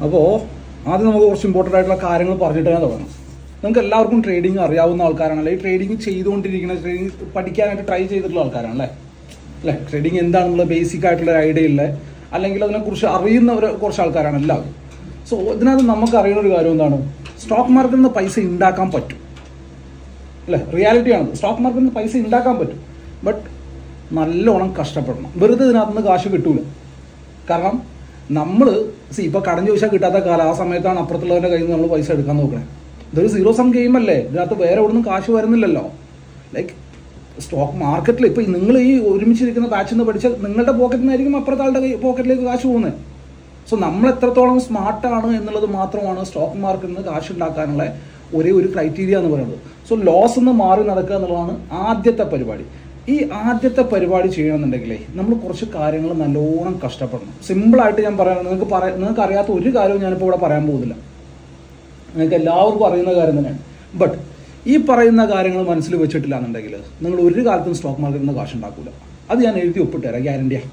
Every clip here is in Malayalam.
അപ്പോൾ ആദ്യം നമുക്ക് കുറച്ച് ഇമ്പോർട്ടൻ്റ് ആയിട്ടുള്ള കാര്യങ്ങൾ പറഞ്ഞിട്ട് തന്നെ തുടങ്ങാം നിങ്ങൾക്ക് എല്ലാവർക്കും ട്രേഡിംഗ് അറിയാവുന്ന ആൾക്കാരാണ് അല്ലെങ്കിൽ ട്രേഡിംഗ് ചെയ്തുകൊണ്ടിരിക്കുന്ന ട്രേഡിംഗ് പഠിക്കാനായിട്ട് ട്രൈ ചെയ്തിട്ടുള്ള ആൾക്കാരാണ് അല്ലേ അല്ലേ ട്രേഡിംഗ് എന്താണെന്നുള്ള ബേസിക് ആയിട്ടുള്ള ഐഡിയ ഉള്ള അല്ലെങ്കിൽ അതിനെക്കുറിച്ച് അറിയുന്ന ഒരു കുറച്ച് ആൾക്കാരാണ് എല്ലാവരും സോ ഇതിനകത്ത് നമുക്ക് അറിയുന്ന ഒരു കാര്യം എന്താണ് സ്റ്റോക്ക് മാർക്കറ്റിൽ നിന്ന് പൈസ ഉണ്ടാക്കാൻ പറ്റും അല്ലേ റിയാലിറ്റി ആണ് സ്റ്റോക്ക് മാർക്കറ്റിൽ നിന്ന് പൈസ ഉണ്ടാക്കാൻ പറ്റും ബട്ട് നല്ലോണം കഷ്ടപ്പെടണം വെറുതെ ഇതിനകത്ത് നിന്ന് കാശ് കിട്ടൂല കാരണം നമ്മൾ സി ഇപ്പോൾ കടം ചോദിച്ചാൽ കിട്ടാത്ത കാലം ആ സമയത്താണ് അപ്പുറത്തുള്ളവരുടെ കയ്യിൽ നിന്ന് നമ്മൾ പൈസ എടുക്കാൻ നോക്കണേ ഇതൊരു സീറോ സം ഗെയിം അല്ലേ ഇതിനകത്ത് വേറെ എവിടെ നിന്നും കാശ് വരുന്നില്ലല്ലോ ലൈക്ക് സ്റ്റോക്ക് മാർക്കറ്റിൽ ഇപ്പം നിങ്ങൾ ഈ ഒരുമിച്ചിരിക്കുന്ന ബാച്ചിൽ നിന്ന് പഠിച്ചാൽ നിങ്ങളുടെ പോക്കറ്റിൽ നിന്നായിരിക്കും അപ്പുറത്തെ ആളുടെ കൈ- പോക്കറ്റിലേക്ക് കാശ് പോകുന്നത് സോ നമ്മൾ എത്രത്തോളം സ്മാർട്ടാണ് എന്നുള്ളത് മാത്രമാണ് സ്റ്റോക്ക് മാർക്കറ്റിൽ നിന്ന് കാശ് ഉണ്ടാക്കാനുള്ള ഒരേ ഒരു ക്രൈറ്റീരിയ എന്ന് പറയുന്നത് സോ ലോസ് നിന്ന് മാറി നടക്കുക എന്നുള്ളതാണ് ആദ്യത്തെ പരിപാടി ഈ ആദ്യത്തെ പരിപാടി ചെയ്യണമെന്നുണ്ടെങ്കിലേ നമ്മൾ കുറച്ച് കാര്യങ്ങൾ നല്ലോണം കഷ്ടപ്പെടണം സിമ്പിളായിട്ട് ഞാൻ പറയാം നിങ്ങൾക്ക് പറയാം നിങ്ങൾക്ക് അറിയാത്ത ഒരു കാര്യവും ഞാനിപ്പോൾ ഇവിടെ പറയാൻ പോകുന്നില്ല നിങ്ങൾക്ക് എല്ലാവർക്കും അറിയുന്ന കാര്യം തന്നെയാണ് ബട്ട് ഈ പറയുന്ന കാര്യങ്ങൾ മനസ്സിൽ വെച്ചിട്ടില്ല എന്നുണ്ടെങ്കിൽ നിങ്ങൾ ഒരു കാലത്തും സ്റ്റോക്ക് മാർക്കറ്റിൽ നിന്ന് കാശ് ഉണ്ടാക്കില്ല അത് ഞാൻ എഴുതി ഒപ്പിട്ട് തരാം ഗ്യാരണ്ടിയാ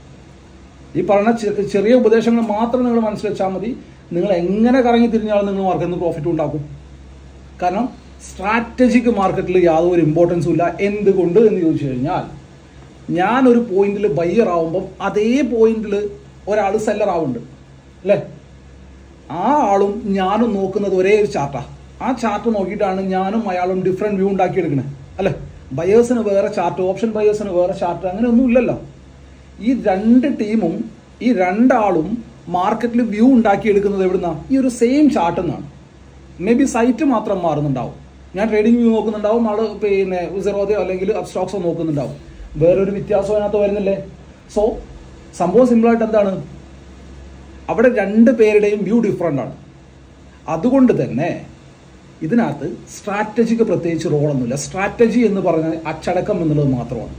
ഈ പറയുന്ന ചെ- ചെറിയ ഉപദേശങ്ങൾ മാത്രം നിങ്ങൾ മനസ്സിൽ വെച്ചാൽ മതി നിങ്ങൾ എങ്ങനെ കറങ്ങി തിരിഞ്ഞാലും നിങ്ങൾ മാർക്കറ്റിൽ നിന്ന് പ്രോഫിറ്റ് ഉണ്ടാക്കും കാരണം സ്ട്രാറ്റജിക് മാർക്കറ്റിൽ യാതൊരു ഇമ്പോർട്ടൻസും ഇല്ല എന്തുകൊണ്ട് എന്ന് ചോദിച്ചു കഴിഞ്ഞാൽ ഞാൻ ഒരു പോയിന്റിൽ ബയ്യർ ആവുമ്പം അതേ പോയിന്റിൽ ഒരാൾ സെല്ലർ ആവുന്നുണ്ട് അല്ലേ ആ ആളും ഞാനും നോക്കുന്നത് ഒരേ ഒരു ചാർട്ടാ ആ ചാർട്ട് നോക്കിയിട്ടാണ് ഞാനും അയാളും ഡിഫറെന്റ് വ്യൂ ഉണ്ടാക്കിയെടുക്കണേ അല്ലേ ബയേഴ്സിന് വേറെ ചാർട്ട് ഓപ്ഷൻ ബയേഴ്സിന് വേറെ ചാർട്ട് അങ്ങനെ ഒന്നും ഇല്ലല്ലോ ഈ രണ്ട് ടീമും ഈ രണ്ടാളും മാർക്കറ്റിൽ വ്യൂ ഉണ്ടാക്കിയെടുക്കുന്നത് എവിടുന്നാ ഈ ഒരു സെയിം ചാർട്ടിൽ നിന്നാണ് മേ ബി സൈറ്റ് മാത്രം മാറുന്നുണ്ടാവും ഞാൻ ട്രേഡിംഗ് വ്യൂ നോക്കുന്നുണ്ടാവും ആള് പിന്നെ സിറോദയോ അല്ലെങ്കിൽ അപ് സ്റ്റോക്സോ നോക്കുന്നുണ്ടാവും വേറൊരു വ്യത്യാസം അതിനകത്ത് വരുന്നില്ലേ സോ സംഭവം സിമ്പിളായിട്ട് എന്താണ് അവിടെ രണ്ട് പേരുടെയും വ്യൂ ഡിഫറെൻ്റ് ആണ് അതുകൊണ്ട് തന്നെ ഇതിനകത്ത് സ്ട്രാറ്റജിക്ക് പ്രത്യേകിച്ച് റോളൊന്നുമില്ല സ്ട്രാറ്റജി എന്ന് പറഞ്ഞാൽ അച്ചടക്കം എന്നുള്ളത് മാത്രമാണ്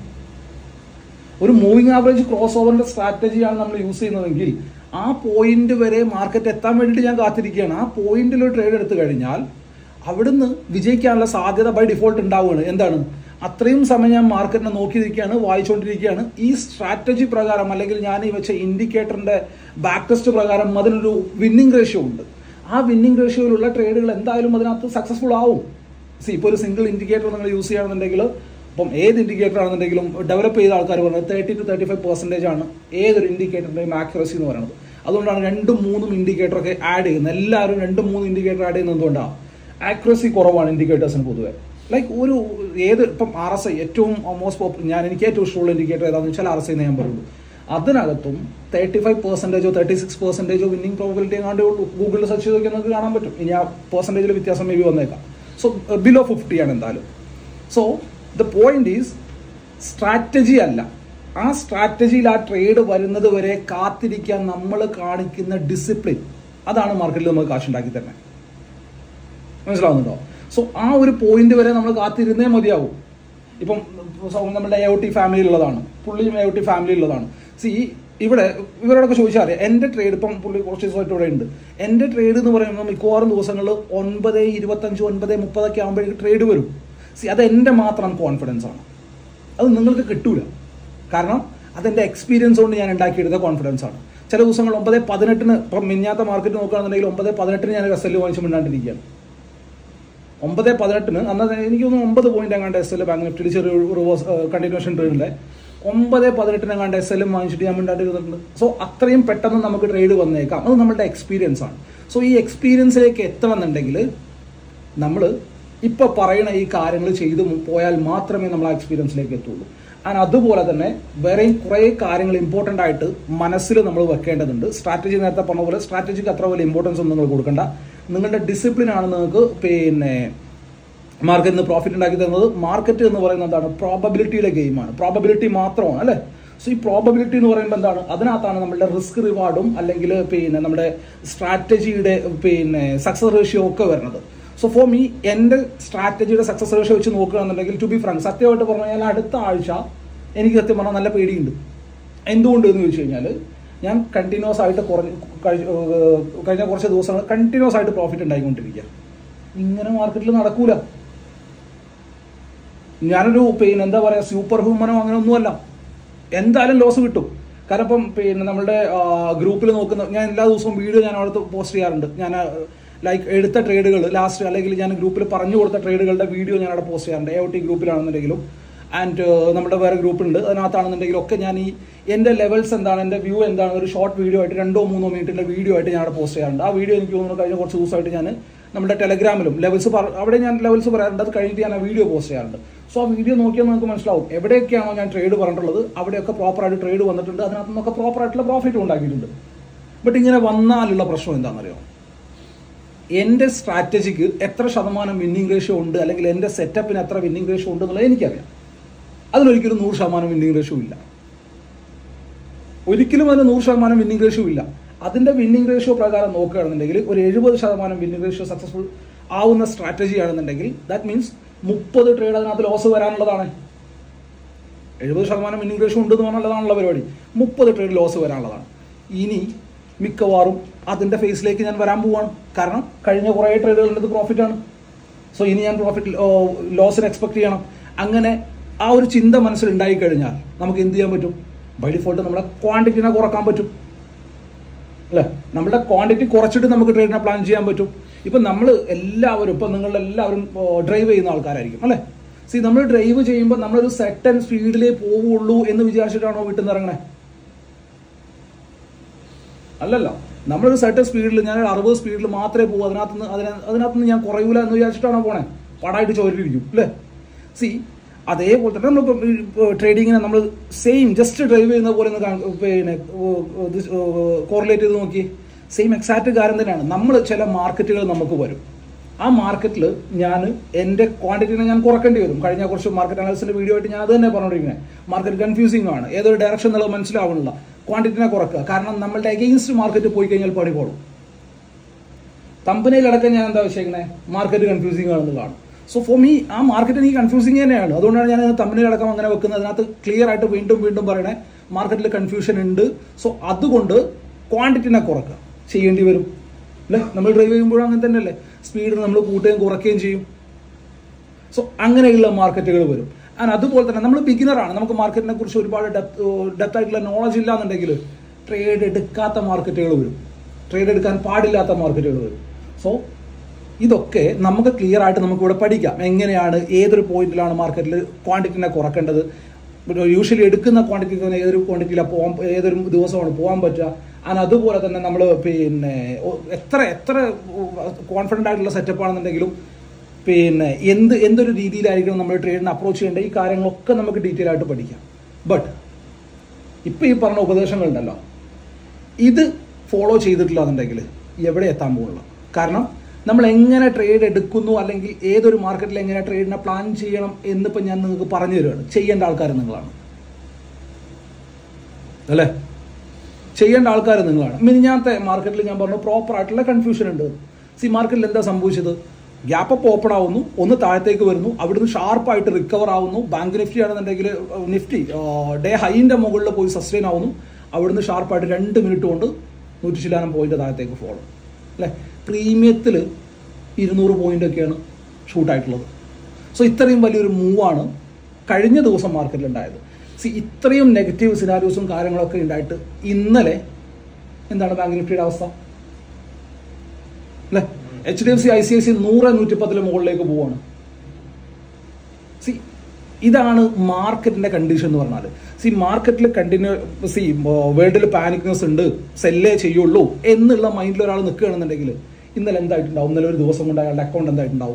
ഒരു മൂവിങ് ആവറേജ് ക്രോസ് ഓവറിന്റെ സ്ട്രാറ്റജിയാണ് നമ്മൾ യൂസ് ചെയ്യുന്നതെങ്കിൽ ആ പോയിന്റ് വരെ മാർക്കറ്റ് എത്താൻ വേണ്ടിയിട്ട് ഞാൻ കാത്തിരിക്കുകയാണ് ആ പോയിന്റിൽ ഒരു ട്രേഡ് എടുത്തു കഴിഞ്ഞാൽ അവിടുന്ന് വിജയിക്കാനുള്ള സാധ്യത ബൈ ഡിഫോൾട്ട് ഉണ്ടാവുകയാണ് എന്താണ് അത്രയും സമയം ഞാൻ മാർക്കറ്റിനെ നോക്കിയിരിക്കുകയാണ് വായിച്ചുകൊണ്ടിരിക്കുകയാണ് ഈ സ്ട്രാറ്റജി പ്രകാരം അല്ലെങ്കിൽ ഞാൻ ഈ വെച്ച ഇൻഡിക്കേറ്ററിന്റെ ബാക്ക് ടെസ്റ്റ് പ്രകാരം അതിനൊരു വിന്നിംഗ് റേഷ്യോ ഉണ്ട് ആ വിന്നിംഗ് റേഷ്യോയിലുള്ള ട്രേഡുകൾ എന്തായാലും അതിനകത്ത് സക്സസ്ഫുൾ ആവും സി ഇപ്പോൾ ഒരു സിംഗിൾ ഇൻഡിക്കേറ്റർ നിങ്ങൾ യൂസ് ചെയ്യുകയാണെന്നുണ്ടെങ്കിൽ ഇപ്പം ഏത് ഇൻഡിക്കേറ്റർ ആണെന്നുണ്ടെങ്കിലും ഡെവലപ്പ് ചെയ്ത ആൾക്കാർ പറയുന്നത് thirty two thirty five percentage ആണ് ഏതൊരു ഇൻഡിക്കേറ്ററിൻ്റെയും ആക്യുറസി എന്ന് പറയുന്നത് അതുകൊണ്ടാണ് രണ്ടും മൂന്നും ഇൻഡിക്കേറ്റർ ഒക്കെ ആഡ് ചെയ്യുന്നത് എല്ലാവരും രണ്ടും മൂന്നും ഇൻഡിക്കേറ്റർ ആഡ് ചെയ്യുന്നത് എന്തുകൊണ്ടാണ് ആക്യുറസി കുറവാണ് ഇൻഡിക്കേറ്റേഴ്സിന് പൊതുവെ ലൈക്ക് ഒരു ഏത് ഇപ്പം ആർ എസ് ഐ ഏറ്റവും മോസ്റ്റ് പോപ്പുലർ ഞാൻ എനിക്ക് ഏറ്റവും ഇഷ്ടമുള്ള ഇൻഡിക്കേറ്റർ ഏതാണെന്ന് വെച്ചാൽ ആർ എസ് ഐ ഞാൻ പറയുള്ളൂ അതിനകത്തും തേർട്ടി ഫൈവ് പെർസെൻറ്റേജോ തേർട്ടി സിക്സ് പെർസെൻറ്റേജോ വിന്നിംഗ് പ്രോബിലിറ്റി എങ്ങാണ്ടേ ഉള്ളൂ ഗൂഗിളിൽ സെർച്ച് ചെയ്ത് നോക്കിയാൽ നമുക്ക് കാണാൻ പറ്റും ഇനി ആ പെർസെൻറ്റേജിൽ വ്യത്യാസം മേ ബി വന്നേക്കാം സോ ബിലോ ഫിഫ്റ്റി ആണ് എന്തായാലും so the point is strategy അല്ല ആ സ്ട്രാറ്റജിയിൽ ആ ട്രേഡ് വരുന്നത് വരെ കാത്തിരിക്കാൻ നമ്മൾ കാണിക്കുന്ന ഡിസിപ്ലിൻ അതാണ് മാർക്കറ്റിൽ നമുക്ക് കാശുണ്ടാക്കി തന്നെ മനസ്സിലാവുന്നുണ്ടോ സോ ആ ഒരു പോയിന്റ് വരെ നമ്മൾ കാത്തിരുന്നേ മതിയാവും ഇപ്പം സോ- നമ്മുടെ എ ഒ ടി ഫാമിലിയിലുള്ളതാണ് പുള്ളിയും എ ഒ ടി ഫാമിലിയിലുള്ളതാണ് സി ഇവിടെ ഇവരോടൊക്കെ ചോദിച്ചാൽ അറിയാം എൻ്റെ ട്രേഡ് ഇപ്പം പുള്ളി കുറച്ച് ദിവസമായിട്ട് ഇവിടെ ഉണ്ട് എൻ്റെ ട്രേഡ് എന്ന് പറയുമ്പോൾ മിക്കവാറും ദിവസങ്ങളിൽ ഒൻപത് ഇരുപത്തഞ്ച് ഒൻപത് മുപ്പതൊക്കെ ആകുമ്പോഴേക്ക് ട്രേഡ് വരും സി അത് എൻ്റെ മാത്രം കോൺഫിഡൻസ് ആണ് അത് നിങ്ങൾക്ക് കിട്ടൂല കാരണം അതെൻ്റെ എക്സ്പീരിയൻസ് കൊണ്ട് ഞാൻ ഉണ്ടാക്കിയെടുത്ത കോൺഫിഡൻസ് ആണ് ചില ദിവസങ്ങൾ ഒമ്പത് പതിനെട്ടിന് ഇപ്പം മിന്നാത്ത മാർക്കറ്റ് നോക്കുകയാണെന്നുണ്ടെങ്കിൽ ഒമ്പത് പതിനെട്ടിന് ഞാൻ എസ് എൽ വാങ്ങിച്ച് മിണ്ടാണ്ടിരിക്കുകയാണ് ഒമ്പത് പതിനെട്ടിന് അന്ന് എനിക്ക് തോന്നുന്നു ഒമ്പത് പോയിന്റ് എങ്ങാണ്ട് എസ് എൽ ബാങ്ക് നിഫ്റ്റിയിൽ ചെറിയ റിവേഴ്സ് കണ്ടിന്യൂഷൻ ട്രേഡിലെ ഒമ്പത് പതിനെട്ടിന് എങ്ങാണ്ട് എസ് എല്ലും വാങ്ങിച്ചിട്ട് ഞാൻ മിണ്ടാണ്ടിരുന്നിട്ടുണ്ട് സോ അത്രയും പെട്ടെന്ന് നമുക്ക് ട്രേഡ് വന്നേക്കാം അത് നമ്മുടെ എക്സ്പീരിയൻസ് ആണ് സോ ഈ എക്സ്പീരിയൻസിലേക്ക് എത്തണം എന്നുണ്ടെങ്കിൽ നമ്മൾ ഇപ്പൊ പറയുന്ന ഈ കാര്യങ്ങൾ ചെയ്തു പോയാൽ മാത്രമേ നമ്മൾ ആ എക്സ്പീരിയൻസിലേക്ക് എത്തുള്ളൂ ആൻഡ് അതുപോലെ തന്നെ വേറെയും കുറേ കാര്യങ്ങൾ ഇമ്പോർട്ടൻ്റ് ആയിട്ട് മനസ്സിൽ നമ്മൾ വെക്കേണ്ടതുണ്ട് സ്ട്രാറ്റജി നേരത്തെ പറഞ്ഞ പോലെ സ്ട്രാറ്റജിക്ക് അത്ര വലിയ ഇമ്പോർട്ടൻസ് ഒന്നും നിങ്ങൾ കൊടുക്കണ്ട നിങ്ങളുടെ ഡിസിപ്ലിൻ ആണ് നിങ്ങൾക്ക് പിന്നെ മാർക്കറ്റിൽ നിന്ന് പ്രോഫിറ്റ് ഉണ്ടാക്കി തരുന്നത് മാർക്കറ്റ് എന്ന് പറയുന്നത് എന്താണ് പ്രോബബിലിറ്റിയുടെ ഗെയിമാണ് പ്രോബബിലിറ്റി മാത്രമാണ് അല്ലേ സോ ഈ പ്രോബബിലിറ്റി എന്ന് പറയുമ്പോൾ എന്താണ് അതിനകത്താണ് നമ്മുടെ റിസ്ക് റിവാർഡും അല്ലെങ്കിൽ പിന്നെ നമ്മുടെ സ്ട്രാറ്റജിയുടെ പിന്നെ സക്സസ് റേഷ്യോ ഒക്കെ വരുന്നത് സോ ഫോർ മീ എൻ്റെ സ്ട്രാറ്റജിയുടെ സക്സസ് റേഷ്യോ വെച്ച് നോക്കുകയാണെന്നുണ്ടെങ്കിൽ ടു ബി ഫ്രങ്ക് സത്യമായിട്ട് പറഞ്ഞു കഴിഞ്ഞാൽ അടുത്ത ആഴ്ച എനിക്ക് സത്യം പറഞ്ഞാൽ നല്ല പേടിയുണ്ട് എന്തുകൊണ്ട് എന്ന് ചോദിച്ചു കഴിഞ്ഞാൽ ഞാൻ കണ്ടിന്യൂസ് ആയിട്ട് കുറഞ്ഞ കഴി- ഏഹ് കഴിഞ്ഞ കുറച്ച് ദിവസങ്ങൾ കണ്ടിന്യൂസ് ആയിട്ട് പ്രോഫിറ്റ് ഉണ്ടായിക്കൊണ്ടിരിക്കുക ഇങ്ങനെ മാർക്കറ്റിൽ നടക്കൂല ഞാനൊരു പിന്നെ എന്താ പറയുക സൂപ്പർ ഹ്യൂമനോ അങ്ങനെ ഒന്നുമല്ല എന്തായാലും ലോസ് കിട്ടും കാരണം ഇപ്പം പിന്നെ നമ്മുടെ ഗ്രൂപ്പിൽ നോക്കുന്ന ഞാൻ എല്ലാ ദിവസവും വീഡിയോ ഞാൻ അവിടെ പോസ്റ്റ് ചെയ്യാറുണ്ട് ഞാൻ ലൈക്ക് എടുത്ത ട്രേഡുകൾ ലാസ്റ്റ് അല്ലെങ്കിൽ ഞാൻ ഗ്രൂപ്പിൽ പറഞ്ഞു കൊടുത്ത ട്രേഡുകളുടെ വീഡിയോ ഞാൻ അവിടെ പോസ്റ്റ് ചെയ്യാറുണ്ട് എ ഒ ടി ഗ്രൂപ്പിലാണെന്നുണ്ടെങ്കിലും ആൻഡ് നമ്മുടെ വേറെ ഗ്രൂപ്പുണ്ട് അതിനകത്താണെന്നുണ്ടെങ്കിലും ഒക്കെ ഞാൻ ഈ എൻ്റെ ലെവൽസ് എന്താണ് എൻ്റെ വ്യൂ എന്താണ് ഒരു ഷോർട്ട് വീഡിയോ ആയിട്ട് രണ്ടോ മൂന്നോ മിനിറ്റിൻ്റെ വീഡിയോ ആയിട്ട് ഞാൻ അവിടെ പോസ്റ്റ് ചെയ്യാറുണ്ട് ആ വീഡിയോ എനിക്ക് തോന്നുന്നു കഴിഞ്ഞ കുറച്ച് ദിവസമായിട്ട് ഞാൻ നമ്മുടെ ടെലഗ്രാമിലും ലെവൽസ് അവിടെ ഞാൻ ലെവൽസ് പറയാറുണ്ട് അത് കഴിഞ്ഞിട്ട് ഞാൻ ആ വീഡിയോ പോസ്റ്റ് ചെയ്യാറുണ്ട് സോ ആ വീഡിയോ നോക്കിയാൽ നമുക്ക് മനസ്സിലാവും എവിടെയൊക്കെയാണോ ഞാൻ ട്രേഡ് പറഞ്ഞിട്ടുള്ളത് അവിടെയൊക്കെ പ്രോപ്പറായിട്ട് ട്രേഡ് വന്നിട്ടുണ്ട് അതിനകത്ത് നിന്നൊക്കെ പ്രോപ്പറായിട്ടുള്ള പ്രോഫിറ്റ് ഉണ്ടാക്കിയിട്ടുണ്ട് ബട്ട് ഇങ്ങനെ വന്നാലുള്ള പ്രശ്നം എന്താണെന്നറിയോ എൻ്റെ സ്ട്രാറ്റജിക്ക് എത്ര ശതമാനം വിന്നിംഗ് റേഷ്യോ ഉണ്ട് അല്ലെങ്കിൽ എൻ്റെ സെറ്റപ്പിന് എത്ര വിന്നിംഗ് റേഷ്യോ ഉണ്ട് എന്നുള്ളത് എനിക്കറിയാം അതിലൊരിക്കലും നൂറ് ശതമാനം വിന്നിംഗ് റേഷ്യോ ഇല്ല ഒരിക്കലും അതിന് നൂറ് ശതമാനം വിന്നിംഗ് റേഷ്യോ ഇല്ല അതിന്റെ വിന്നിംഗ് റേഷ്യോ പ്രകാരം നോക്കുകയാണെന്നുണ്ടെങ്കിൽ ഒരു എഴുപത് ശതമാനം വിന്നിംഗ് റേഷ്യോ സക്സസ്ഫുൾ ആവുന്ന സ്ട്രാറ്റജി ആണെന്നുണ്ടെങ്കിൽ ദാറ്റ് മീൻസ് മുപ്പത് ട്രേഡ് അതിനകത്ത് ലോസ് വരാനുള്ളതാണ് എഴുപത് ശതമാനം വിന്നിംഗ് റേഷ്യോ ഉണ്ടെന്ന് പറഞ്ഞുള്ളതാണുള്ള പരിപാടി മുപ്പത് ട്രേഡ് ലോസ് വരാനുള്ളതാണ് ഇനി മിക്കവാറും അതിന്റെ ഫേസിലേക്ക് ഞാൻ വരാൻ പോവാണ് കാരണം കഴിഞ്ഞ കുറേ ട്രേഡുകളുടെ പ്രോഫിറ്റ് ആണ് സോ ഇനി ഞാൻ പ്രോഫിറ്റ് ലോസിന് എക്സ്പെക്ട് ചെയ്യണം അങ്ങനെ ആ ഒരു ചിന്ത മനസ്സിൽ ഉണ്ടായി കഴിഞ്ഞാൽ നമുക്ക് എന്ത് ചെയ്യാൻ പറ്റും ബൈ ഡിഫോൾട്ട് നമ്മുടെ ക്വാണ്ടിറ്റിനെ കുറക്കാൻ പറ്റും അല്ലേ നമ്മുടെ ക്വാണ്ടിറ്റി കുറച്ചിട്ട് നമുക്ക് ട്രേഡിനെ പ്ലാൻ ചെയ്യാൻ പറ്റും ഇപ്പൊ നമ്മൾ എല്ലാവരും ഇപ്പൊ നിങ്ങൾ എല്ലാവരും ഡ്രൈവ് ചെയ്യുന്ന ആൾക്കാരായിരിക്കും അല്ലേ സി നമ്മൾ ഡ്രൈവ് ചെയ്യുമ്പോൾ നമ്മളൊരു സെറ്റൻ സ്പീഡിലേ പോവുള്ളൂ എന്ന് വിചാരിച്ചിട്ടാണോ വീട്ടിൽ നിന്ന് ഇറങ്ങണേ അല്ലല്ലോ നമ്മളൊരു സെറ്റൻ സ്പീഡിൽ ഞാൻ ഒരു അറുപത് സ്പീഡിൽ മാത്രമേ പോകും അതിനകത്ത് നിന്ന് അതിന അതിനകത്ത് നിന്ന് ഞാൻ കുറയൂല എന്ന് വിചാരിച്ചിട്ടാണോ പോണേ പാടായിട്ട് ചോരിയിരിക്കും അല്ലേ സി അതേപോലെ തന്നെ നമ്മൾ ട്രേഡിങ്ങിനെ നമ്മൾ സെയിം ജസ്റ്റ് ഡ്രൈവ് ചെയ്യുന്ന പോലെ ഒന്ന് കാ- പിന്നെ കോറിലേറ്റ് ചെയ്ത് നോക്കി സെയിം എക്സാക്ട് കാര്യം തന്നെയാണ് നമ്മൾ ചില മാർക്കറ്റുകൾ നമുക്ക് വരും ആ മാർക്കറ്റിൽ ഞാൻ എൻ്റെ ക്വാണ്ടിറ്റിനെ ഞാൻ കുറക്കേണ്ടി വരും കഴിഞ്ഞ കുറച്ച് മാർക്കറ്റ് അനാലിസിന്റെ വീഡിയോ ആയിട്ട് ഞാൻ അത് തന്നെ പറഞ്ഞുകൊണ്ടിരിക്കുന്നത് മാർക്കറ്റ് കൺഫ്യൂസിംഗ് ആണ് ഏതൊരു ഡയറക്ഷൻ എന്നുള്ളത് മനസ്സിലാവണില്ല ക്വാണ്ടിറ്റിനെ കുറക്കുക കാരണം നമ്മളുടെ അഗെയിൻസ്റ്റ് മാർക്കറ്റ് പോയി കഴിഞ്ഞാൽ പണി പോടും കമ്പനിയിലടക്കം ഞാൻ എന്താ വെച്ചേക്കുന്നത് മാർക്കറ്റ് കൺഫ്യൂസിംഗ് ആണെന്നുള്ളതാണ് സോ ഫോർ മീ ആ മാർക്കറ്റ് എനിക്ക് കൺഫ്യൂസിംഗ് തന്നെയാണ് അതുകൊണ്ടാണ് ഞാൻ കമ്പനിയിലടക്കം അങ്ങനെ വെക്കുന്നത് അതിനകത്ത് ക്ലിയർ ആയിട്ട് വീണ്ടും വീണ്ടും പറയണേ മാർക്കറ്റിൽ കൺഫ്യൂഷൻ ഉണ്ട് സോ അതുകൊണ്ട് ക്വാണ്ടിറ്റിനെ കുറക്കുക ചെയ്യേണ്ടി വരും അല്ലേ നമ്മൾ ഡ്രൈവ് ചെയ്യുമ്പോഴും അങ്ങനെ തന്നെയല്ലേ സ്പീഡ് നമ്മൾ കൂട്ടുകയും കുറയ്ക്കുകയും ചെയ്യും സോ അങ്ങനെയുള്ള മാർക്കറ്റുകൾ വരും ആൻഡ് അതുപോലെ തന്നെ നമ്മൾ ബിഗിനറാണ് നമുക്ക് മാർക്കറ്റിനെ കുറിച്ച് ഒരുപാട് ഡെപ്ത് ഡെപ്ത് ആയിട്ടുള്ള നോളജ് ഇല്ല എന്നുണ്ടെങ്കിൽ ട്രേഡ് എടുക്കാത്ത മാർക്കറ്റുകൾ വരും ട്രേഡ് എടുക്കാൻ പാടില്ലാത്ത മാർക്കറ്റുകൾ വരും സോ ഇതൊക്കെ നമുക്ക് ക്ലിയർ ആയിട്ട് നമുക്ക് ഇവിടെ പഠിക്കാം എങ്ങനെയാണ് ഏതൊരു പോയിന്റിലാണ് മാർക്കറ്റിൽ ക്വാണ്ടിറ്റിനെ കുറക്കേണ്ടത് യൂഷ്വലി എടുക്കുന്ന ക്വാണ്ടിറ്റി തന്നെ ഏതൊരു ക്വാണ്ടിറ്റിയിലാണ് പോകാൻ ഏതൊരു ദിവസമാണ് പോകാൻ പറ്റുക ആൻഡ് അതുപോലെ തന്നെ നമ്മൾ പിന്നെ ഒ- എത്ര എത്ര കോൺഫിഡൻ്റ് ആയിട്ടുള്ള സെറ്റപ്പ് ആണെന്നുണ്ടെങ്കിലും പിന്നെ എന്ത് എന്തൊരു രീതിയിലായിരിക്കണം നമ്മൾ ട്രേഡിനെ അപ്രോച്ച് ചെയ്യേണ്ട ഈ കാര്യങ്ങളൊക്കെ നമുക്ക് ഡീറ്റെയിൽ ആയിട്ട് പഠിക്കാം ബട്ട് ഇപ്പം ഈ പറഞ്ഞ ഉപദേശങ്ങളുണ്ടല്ലോ ഇത് ഫോളോ ചെയ്തിട്ടില്ല എന്നുണ്ടെങ്കിൽ എവിടെ എത്താൻ പോകുള്ളൂ കാരണം നമ്മൾ എങ്ങനെ ട്രേഡ് എടുക്കുന്നു അല്ലെങ്കിൽ ഏതൊരു മാർക്കറ്റിൽ എങ്ങനെ ട്രേഡിനെ പ്ലാൻ ചെയ്യണം എന്നിപ്പോൾ ഞാൻ നിങ്ങൾക്ക് പറഞ്ഞു തരുവാണ് ചെയ്യേണ്ട ആൾക്കാർ നിങ്ങളാണ് അല്ലേ ചെയ്യേണ്ട ആൾക്കാർ നിങ്ങളാണ് മിനിഞ്ഞാത്തെ മാർക്കറ്റിൽ ഞാൻ പറഞ്ഞു പ്രോപ്പർ ആയിട്ടുള്ള കൺഫ്യൂഷൻ ഉണ്ട് സി മാർക്കറ്റിൽ എന്താ സംഭവിച്ചത് ഗ്യാപ്പ് അപ്പ് ഓപ്പൺ ആവുന്നു ഒന്ന് താഴത്തേക്ക് വരുന്നു അവിടുന്ന് ഷാർപ്പായിട്ട് റിക്കവർ ആവുന്നു ബാങ്ക് നിഫ്റ്റി ആണെന്നുണ്ടെങ്കിൽ നിഫ്റ്റി ഡേ ഹൈൻ്റെ മുകളിൽ പോയി സസ്റ്റെയിൻ ആവുന്നു അവിടുന്ന് ഷാർപ്പായിട്ട് രണ്ട് മിനിറ്റ് കൊണ്ട് നൂറ്റി ശിലാനം പോയിന്റ് താഴത്തേക്ക് ഫോളോ അല്ലേ പ്രീമിയത്തിൽ ഇരുന്നൂറ് പോയിന്റ് ഒക്കെയാണ് ഷൂട്ടായിട്ടുള്ളത് സോ ഇത്രയും വലിയൊരു മൂവാണ് കഴിഞ്ഞ ദിവസം മാർക്കറ്റിൽ ഉണ്ടായത് സി ഇത്രയും നെഗറ്റീവ് സിനാരിയോസും കാര്യങ്ങളൊക്കെ ഉണ്ടായിട്ട് ഇന്നലെ എന്താണ് ബാങ്ക് നിഫ്റ്റിയുടെ അവസ്ഥ അല്ലേ H D F C I C I C നൂറ് നൂറ്റിപ്പത്തില് മുകളിലേക്ക് പോവാണ് സി ഇതാണ് മാർക്കറ്റിന്റെ കണ്ടീഷൻ എന്ന് പറഞ്ഞാൽ സി മാർക്കറ്റിൽ കണ്ടിന്യൂ സി വേൾഡിൽ പാനിക്നെസ് ഉണ്ട് സെല്ലേ ചെയ്യുള്ളൂ എന്നുള്ള മൈൻഡിൽ ഒരാൾ നിൽക്കുകയാണെന്നുണ്ടെങ്കിൽ ഇന്നലെ എന്തായിട്ടുണ്ടാവും ഇന്നലെ ഒരു ദിവസം കൊണ്ട് അയാളുടെ അക്കൗണ്ട് എന്തായിട്ടുണ്ടാവും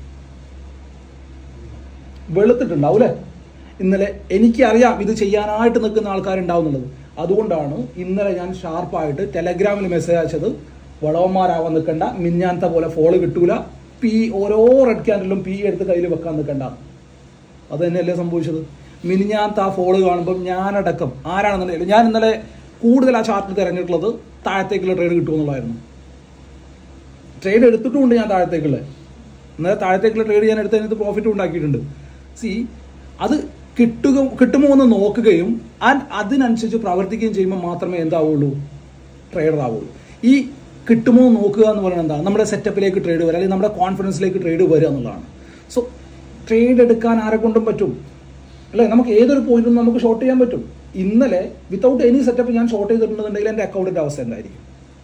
വെളുത്തിട്ടുണ്ടാവും അല്ലേ ഇന്നലെ എനിക്കറിയാം ഇത് ചെയ്യാനായിട്ട് നിൽക്കുന്ന ആൾക്കാരുണ്ടാവും എന്നുള്ളത് അതുകൊണ്ടാണ് ഇന്നലെ ഞാൻ ഷാർപ്പായിട്ട് ടെലഗ്രാമിൽ മെസ്സേജ് അയച്ചത് വളവന്മാരാവാൻ നിൽക്കണ്ട മിഞ്ഞാത്ത പോലെ ഫോള് കിട്ടൂല പി ഓരോ റെഡ് ക്യാൻഡിലും പി എടുത്ത് കയ്യിൽ വെക്കാൻ നിൽക്കണ്ട അത് തന്നെയല്ലേ സംഭവിച്ചത് മിനിഞ്ഞാത്ത ആ ഫോള് കാണുമ്പോൾ ഞാനടക്കം ആരാണെന്നുണ്ടെങ്കിലും ഞാൻ ഇന്നലെ കൂടുതൽ ആ ചാർട്ടിൽ തിരഞ്ഞിട്ടുള്ളത് താഴത്തേക്കുള്ള ട്രേഡ് കിട്ടുമെന്നുള്ളതായിരുന്നു ട്രേഡ് എടുത്തിട്ടുമുണ്ട് ഞാൻ താഴത്തേക്കുള്ള ഇന്നലെ താഴത്തേക്കുള്ള ട്രേഡ് ഞാൻ എടുത്തതിനകത്ത് പ്രോഫിറ്റ് ഉണ്ടാക്കിയിട്ടുണ്ട് സി അത് കിട്ടുക കിട്ടുമോ എന്ന് നോക്കുകയും ആൻഡ് അതിനനുസരിച്ച് പ്രവർത്തിക്കുകയും ചെയ്യുമ്പോൾ മാത്രമേ എന്താവുള്ളൂ ട്രേഡർ ആവുള്ളൂ ഈ കിട്ടുമോ എന്ന് നോക്കുക എന്ന് പറയുന്നത് എന്താ നമ്മുടെ സെറ്റപ്പിലേക്ക് ട്രേഡ് വരിക അല്ലെങ്കിൽ നമ്മുടെ കോൺഫിഡൻസിലേക്ക് ട്രേഡ് വരിക എന്നുള്ളതാണ് സോ ട്രേഡ് എടുക്കാൻ ആരെ കൊണ്ടും പറ്റും അല്ലേ നമുക്ക് ഏതൊരു പോയിന്റും നമുക്ക് ഷോർട്ട് ചെയ്യാൻ പറ്റും ഇന്നലെ വിത്തൗട്ട് എനി സെറ്റപ്പ് ഞാൻ ഷോർട്ട് ചെയ്തിട്ടുണ്ടെന്നുണ്ടെങ്കിൽ എൻ്റെ അക്കൗണ്ടിൻ്റെ അവസ്ഥ എന്തായിരിക്കും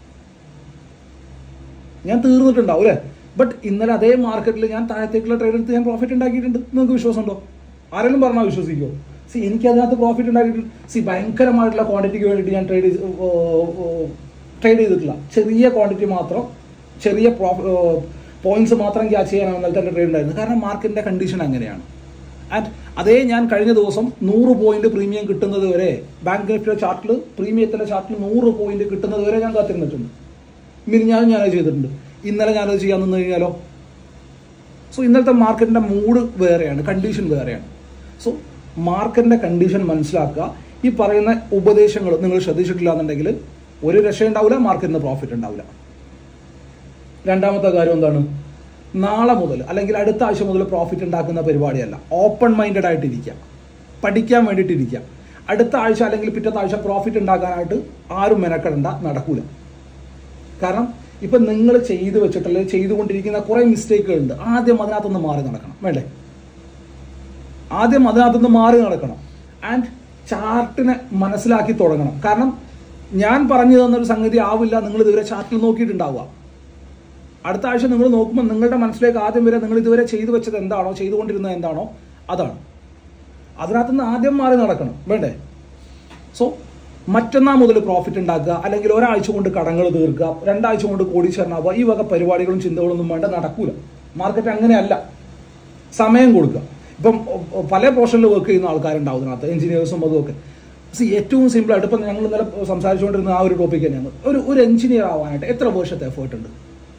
ഞാൻ തീർന്നിട്ടുണ്ടാവും അല്ലേ ബട്ട് ഇന്നലെ അതേ മാർക്കറ്റിൽ ഞാൻ താഴത്തേക്കുള്ള ട്രേഡ് എടുത്ത് ഞാൻ പ്രോഫിറ്റ് ഉണ്ടാക്കിയിട്ടുണ്ട് നിങ്ങൾക്ക് വിശ്വാസമുണ്ടോ ആരെങ്കിലും പറഞ്ഞാൽ വിശ്വസിക്കുമോ സി എനിക്ക് അതിനകത്ത് പ്രോഫിറ്റ് ഉണ്ടാക്കിയിട്ടുണ്ട് സി ഭയങ്കരമായിട്ടുള്ള ക്വാണ്ടിറ്റിക്ക് വേണ്ടിയിട്ട് ഞാൻ ട്രേഡ് ട്രേഡ് ചെയ്തിട്ടില്ല ചെറിയ ക്വാണ്ടിറ്റി മാത്രം ചെറിയ പോയിന്റ്സ് മാത്രം ക്യാച്ച് ചെയ്യാനാണ് ഇന്നലത്തെ എൻ്റെ ട്രേഡ് ഉണ്ടായിരുന്നത് കാരണം മാർക്കറ്റിന്റെ കണ്ടീഷൻ അങ്ങനെയാണ് ആൻഡ് അതേ ഞാൻ കഴിഞ്ഞ ദിവസം നൂറ് പോയിന്റ് പ്രീമിയം കിട്ടുന്നത് വരെ ബാങ്ക് നിഫ്റ്റിയുടെ ചാർട്ടിൽ പ്രീമിയത്തിന്റെ ചാർട്ടിൽ നൂറ് പോയിന്റ് കിട്ടുന്നത് വരെ ഞാൻ കാത്തിരുന്നിട്ടുണ്ട് മിനിഞ്ഞാലും ഞാനത് ചെയ്തിട്ടുണ്ട് ഇന്നലെ ഞാനത് ചെയ്യാൻ നിന്ന് കഴിഞ്ഞാലോ സോ ഇന്നലത്തെ മാർക്കറ്റിന്റെ മൂഡ് വേറെയാണ് കണ്ടീഷൻ വേറെയാണ് സോ മാർക്കറ്റിന്റെ കണ്ടീഷൻ മനസ്സിലാക്കുക ഈ പറയുന്ന ഉപദേശങ്ങൾ നിങ്ങൾ ശ്രദ്ധിച്ചിട്ടില്ല എന്നുണ്ടെങ്കിൽ ഒരു രക്ഷ ഉണ്ടാവില്ല മാർക്കറ്റിന് പ്രോഫിറ്റ് ഉണ്ടാവില്ല രണ്ടാമത്തെ കാര്യം എന്താണ് നാളെ മുതൽ അല്ലെങ്കിൽ അടുത്ത ആഴ്ച മുതൽ പ്രോഫിറ്റ് ഉണ്ടാക്കുന്ന പരിപാടിയല്ല ഓപ്പൺ മൈൻഡഡ് ആയിട്ട് ഇരിക്കുക പഠിക്കാൻ വേണ്ടിയിട്ട് ഇരിക്കുക അടുത്ത ആഴ്ച അല്ലെങ്കിൽ പിറ്റത്തെ ആഴ്ച പ്രോഫിറ്റ് ഉണ്ടാക്കാനായിട്ട് ആരും മെനക്കെടണ്ട നടക്കൂല കാരണം ഇപ്പൊ നിങ്ങൾ ചെയ്തു വെച്ചിട്ടുള്ള ചെയ്തുകൊണ്ടിരിക്കുന്ന കുറെ മിസ്റ്റേക്കുകൾ ഉണ്ട് ആദ്യം അതിനകത്തുനിന്ന് മാറി നടക്കണം വേണ്ടേ ആദ്യം അതിനകത്തുനിന്ന് മാറി നടക്കണം ആൻഡ് ചാർട്ടിനെ മനസ്സിലാക്കി തുടങ്ങണം കാരണം ഞാൻ പറഞ്ഞു തന്നൊരു സംഗതി ആവില്ല നിങ്ങൾ ഇതുവരെ ചാർട്ടിൽ നോക്കിയിട്ടുണ്ടാവുക അടുത്ത ആഴ്ച നിങ്ങൾ നോക്കുമ്പോൾ നിങ്ങളുടെ മനസ്സിലേക്ക് ആദ്യം വരെ നിങ്ങൾ ഇതുവരെ ചെയ്തു വെച്ചത് എന്താണോ ചെയ്തുകൊണ്ടിരുന്നത് എന്താണോ അതാണ് അതിനകത്തുനിന്ന് ആദ്യം മാറി നടക്കണം വേണ്ടേ സോ മറ്റന്നാൾ മുതൽ പ്രോഫിറ്റ് ഉണ്ടാക്കുക അല്ലെങ്കിൽ ഒരാഴ്ച കൊണ്ട് കടങ്ങൾ തീർക്കുക രണ്ടാഴ്ച കൊണ്ട് കോടീശ്വരനാവുക ഈ വക പരിപാടികളും ചിന്തകളൊന്നും വേണ്ട നടക്കൂല മാർക്കറ്റ് അങ്ങനെയല്ല സമയം കൊടുക്കുക ഇപ്പം ഒ- പല പോർഷനിൽ വർക്ക് ചെയ്യുന്ന ആൾക്കാരുണ്ടാവും ഇതിനകത്ത് എഞ്ചിനീയേഴ്സും അതുമൊക്കെ സി ഏറ്റവും സിമ്പിൾ ആയിട്ട് ഇപ്പം ഞങ്ങൾ ഇന്നലെ സംസാരിച്ചുകൊണ്ടിരുന്ന ആ ഒരു ടോപ്പിക് തന്നെയാണ് ഒരു ഒരു എഞ്ചിനീയർ ആവാനായിട്ട് എത്ര വർഷത്തെ എഫേർട്ട് ഉണ്ട്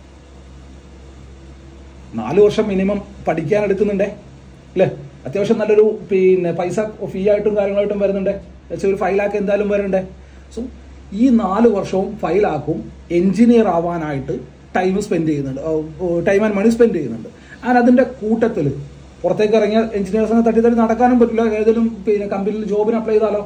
നാല് വർഷം മിനിമം പഠിക്കാൻ എടുക്കുന്നുണ്ടേ അല്ലേ അത്യാവശ്യം നല്ലൊരു പിന്നെ പൈസ ഫീ ആയിട്ടും കാര്യങ്ങളായിട്ടും വരുന്നുണ്ടേ വെച്ചാൽ ഒരു ഫൈവ് ലാക്ക് എന്തായാലും വരണ്ടേ സോ ഈ നാല് വർഷവും ഫൈവ് ലാക്കും എഞ്ചിനീയർ ആവാനായിട്ട് ടൈം സ്പെൻഡ് ചെയ്യുന്നുണ്ട് ടൈം ആൻഡ് മണി സ്പെൻഡ് ചെയ്യുന്നുണ്ട് ആൻഡ് അതിന്റെ കൂട്ടത്തിൽ പുറത്തേക്ക് ഇറങ്ങിയ എഞ്ചിനീയേഴ്സിനെ തട്ടി തട്ടി നടക്കാനും പറ്റില്ല ഏതെങ്കിലും പിന്നെ കമ്പനിയിൽ ജോബിന് അപ്ലൈ ചെയ്താലോ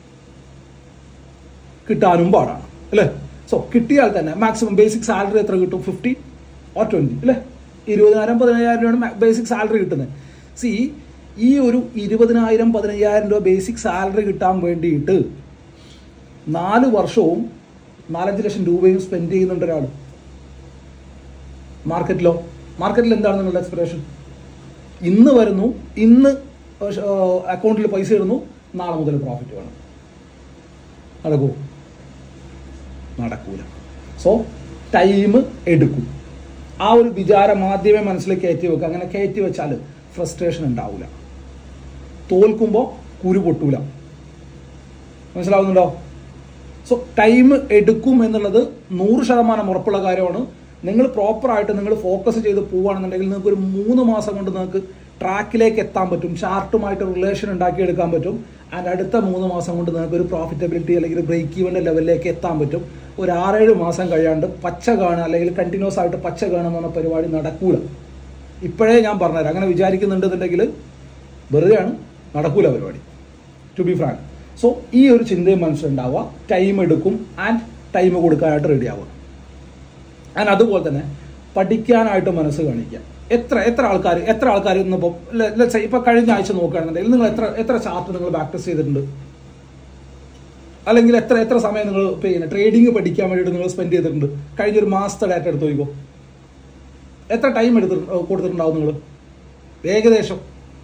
കിട്ടാനും പാടാണ് അല്ലേ സോ കിട്ടിയാൽ തന്നെ മാക്സിമം ബേസിക് സാലറി എത്ര കിട്ടും ഫിഫ്റ്റി ഓർ ട്വന്റി അല്ലേ ഇരുപതിനായിരം പതിനയ്യായിരം രൂപയാണ് ബേസിക് സാലറി കിട്ടുന്നത് സി ഈ ഒരു ഇരുപതിനായിരം പതിനയ്യായിരം രൂപ ബേസിക് സാലറി കിട്ടാൻ വേണ്ടിയിട്ട് നാല് വർഷവും നാലഞ്ച് ലക്ഷം രൂപയും സ്പെൻഡ് ചെയ്യുന്നുണ്ട് ഒരാൾ മാർക്കറ്റിലോ മാർക്കറ്റിൽ എന്താണ് നിങ്ങളുടെ എക്സ്പ്രഷൻ ഇന്ന് വരുന്നു ഇന്ന് അക്കൗണ്ടിൽ പൈസ ഇടുന്നു നാളെ മുതൽ പ്രോഫിറ്റ് വേണം നടക്കൂ നടക്കൂല സോ ടൈം എടുക്കും ആ ഒരു വിചാരം ആദ്യമേ മനസ്സിൽ കയറ്റി വെക്കുക അങ്ങനെ കയറ്റി വെച്ചാൽ ഫ്രസ്ട്രേഷൻ ഉണ്ടാവില്ല തോൽക്കുമ്പോൾ കുരു പൊട്ടൂല മനസ്സിലാവുന്നുണ്ടോ സോ ടൈം എടുക്കും എന്നുള്ളത് നൂറ് ശതമാനം ഉറപ്പുള്ള കാര്യമാണ് നിങ്ങൾ പ്രോപ്പറായിട്ട് നിങ്ങൾ ഫോക്കസ് ചെയ്ത് പോവുകയാണെന്നുണ്ടെങ്കിൽ നിങ്ങൾക്ക് ഒരു മൂന്ന് മാസം കൊണ്ട് നിങ്ങൾക്ക് ട്രാക്കിലേക്ക് എത്താൻ പറ്റും ചാർട്ടുമായിട്ട് റിലേഷൻ ഉണ്ടാക്കിയെടുക്കാൻ പറ്റും ആൻഡ് അടുത്ത മൂന്ന് മാസം കൊണ്ട് നിങ്ങൾക്ക് ഒരു പ്രോഫിറ്റബിലിറ്റി അല്ലെങ്കിൽ ബ്രേക്ക് ഈവൻ്റെ ലെവലിലേക്ക് എത്താൻ പറ്റും ഒരു ആറേഴ് മാസം കഴിയാണ്ട് പച്ച കാണുക അല്ലെങ്കിൽ കണ്ടിന്യൂസ് ആയിട്ട് പച്ച കാണുക എന്ന് പറഞ്ഞ പരിപാടി നടക്കൂല ഇപ്പോഴേ ഞാൻ പറഞ്ഞുതരാം അങ്ങനെ വിചാരിക്കുന്നുണ്ടെന്നുണ്ടെങ്കിൽ വെറുതെയാണ് നടക്കൂല പരിപാടി ടു ബി ഫ്രാങ്ക് സോ ഈ ഒരു ചിന്തയും മനസ്സിലുണ്ടാവുക ടൈം എടുക്കും ആൻഡ് ടൈം കൊടുക്കാനായിട്ട് റെഡി ആവുക ആൻഡ് അതുപോലെ തന്നെ പഠിക്കാനായിട്ട് മനസ്സ് കാണിക്കുക എത്ര എത്ര ആൾക്കാർ എത്ര ആൾക്കാർ ഇന്നിപ്പോൾ ഇപ്പൊ കഴിഞ്ഞ ആഴ്ച നോക്കുകയാണെന്നുണ്ടെങ്കിൽ നിങ്ങൾ എത്ര എത്ര ചാർട്ട് നിങ്ങൾ പ്രാക്ടീസ് ചെയ്തിട്ടുണ്ട് അല്ലെങ്കിൽ എത്ര എത്ര സമയം നിങ്ങൾ പിന്നെ ട്രേഡിംഗ് പഠിക്കാൻ വേണ്ടിയിട്ട് നിങ്ങൾ സ്പെൻഡ് ചെയ്തിട്ടുണ്ട് കഴിഞ്ഞൊരു മാസത്തെ ഡാറ്റ എടുത്ത് നോക്കിക്കോ എത്ര ടൈം എടുത്ത് കൊടുത്തിട്ടുണ്ടാവും നിങ്ങൾ ഏകദേശം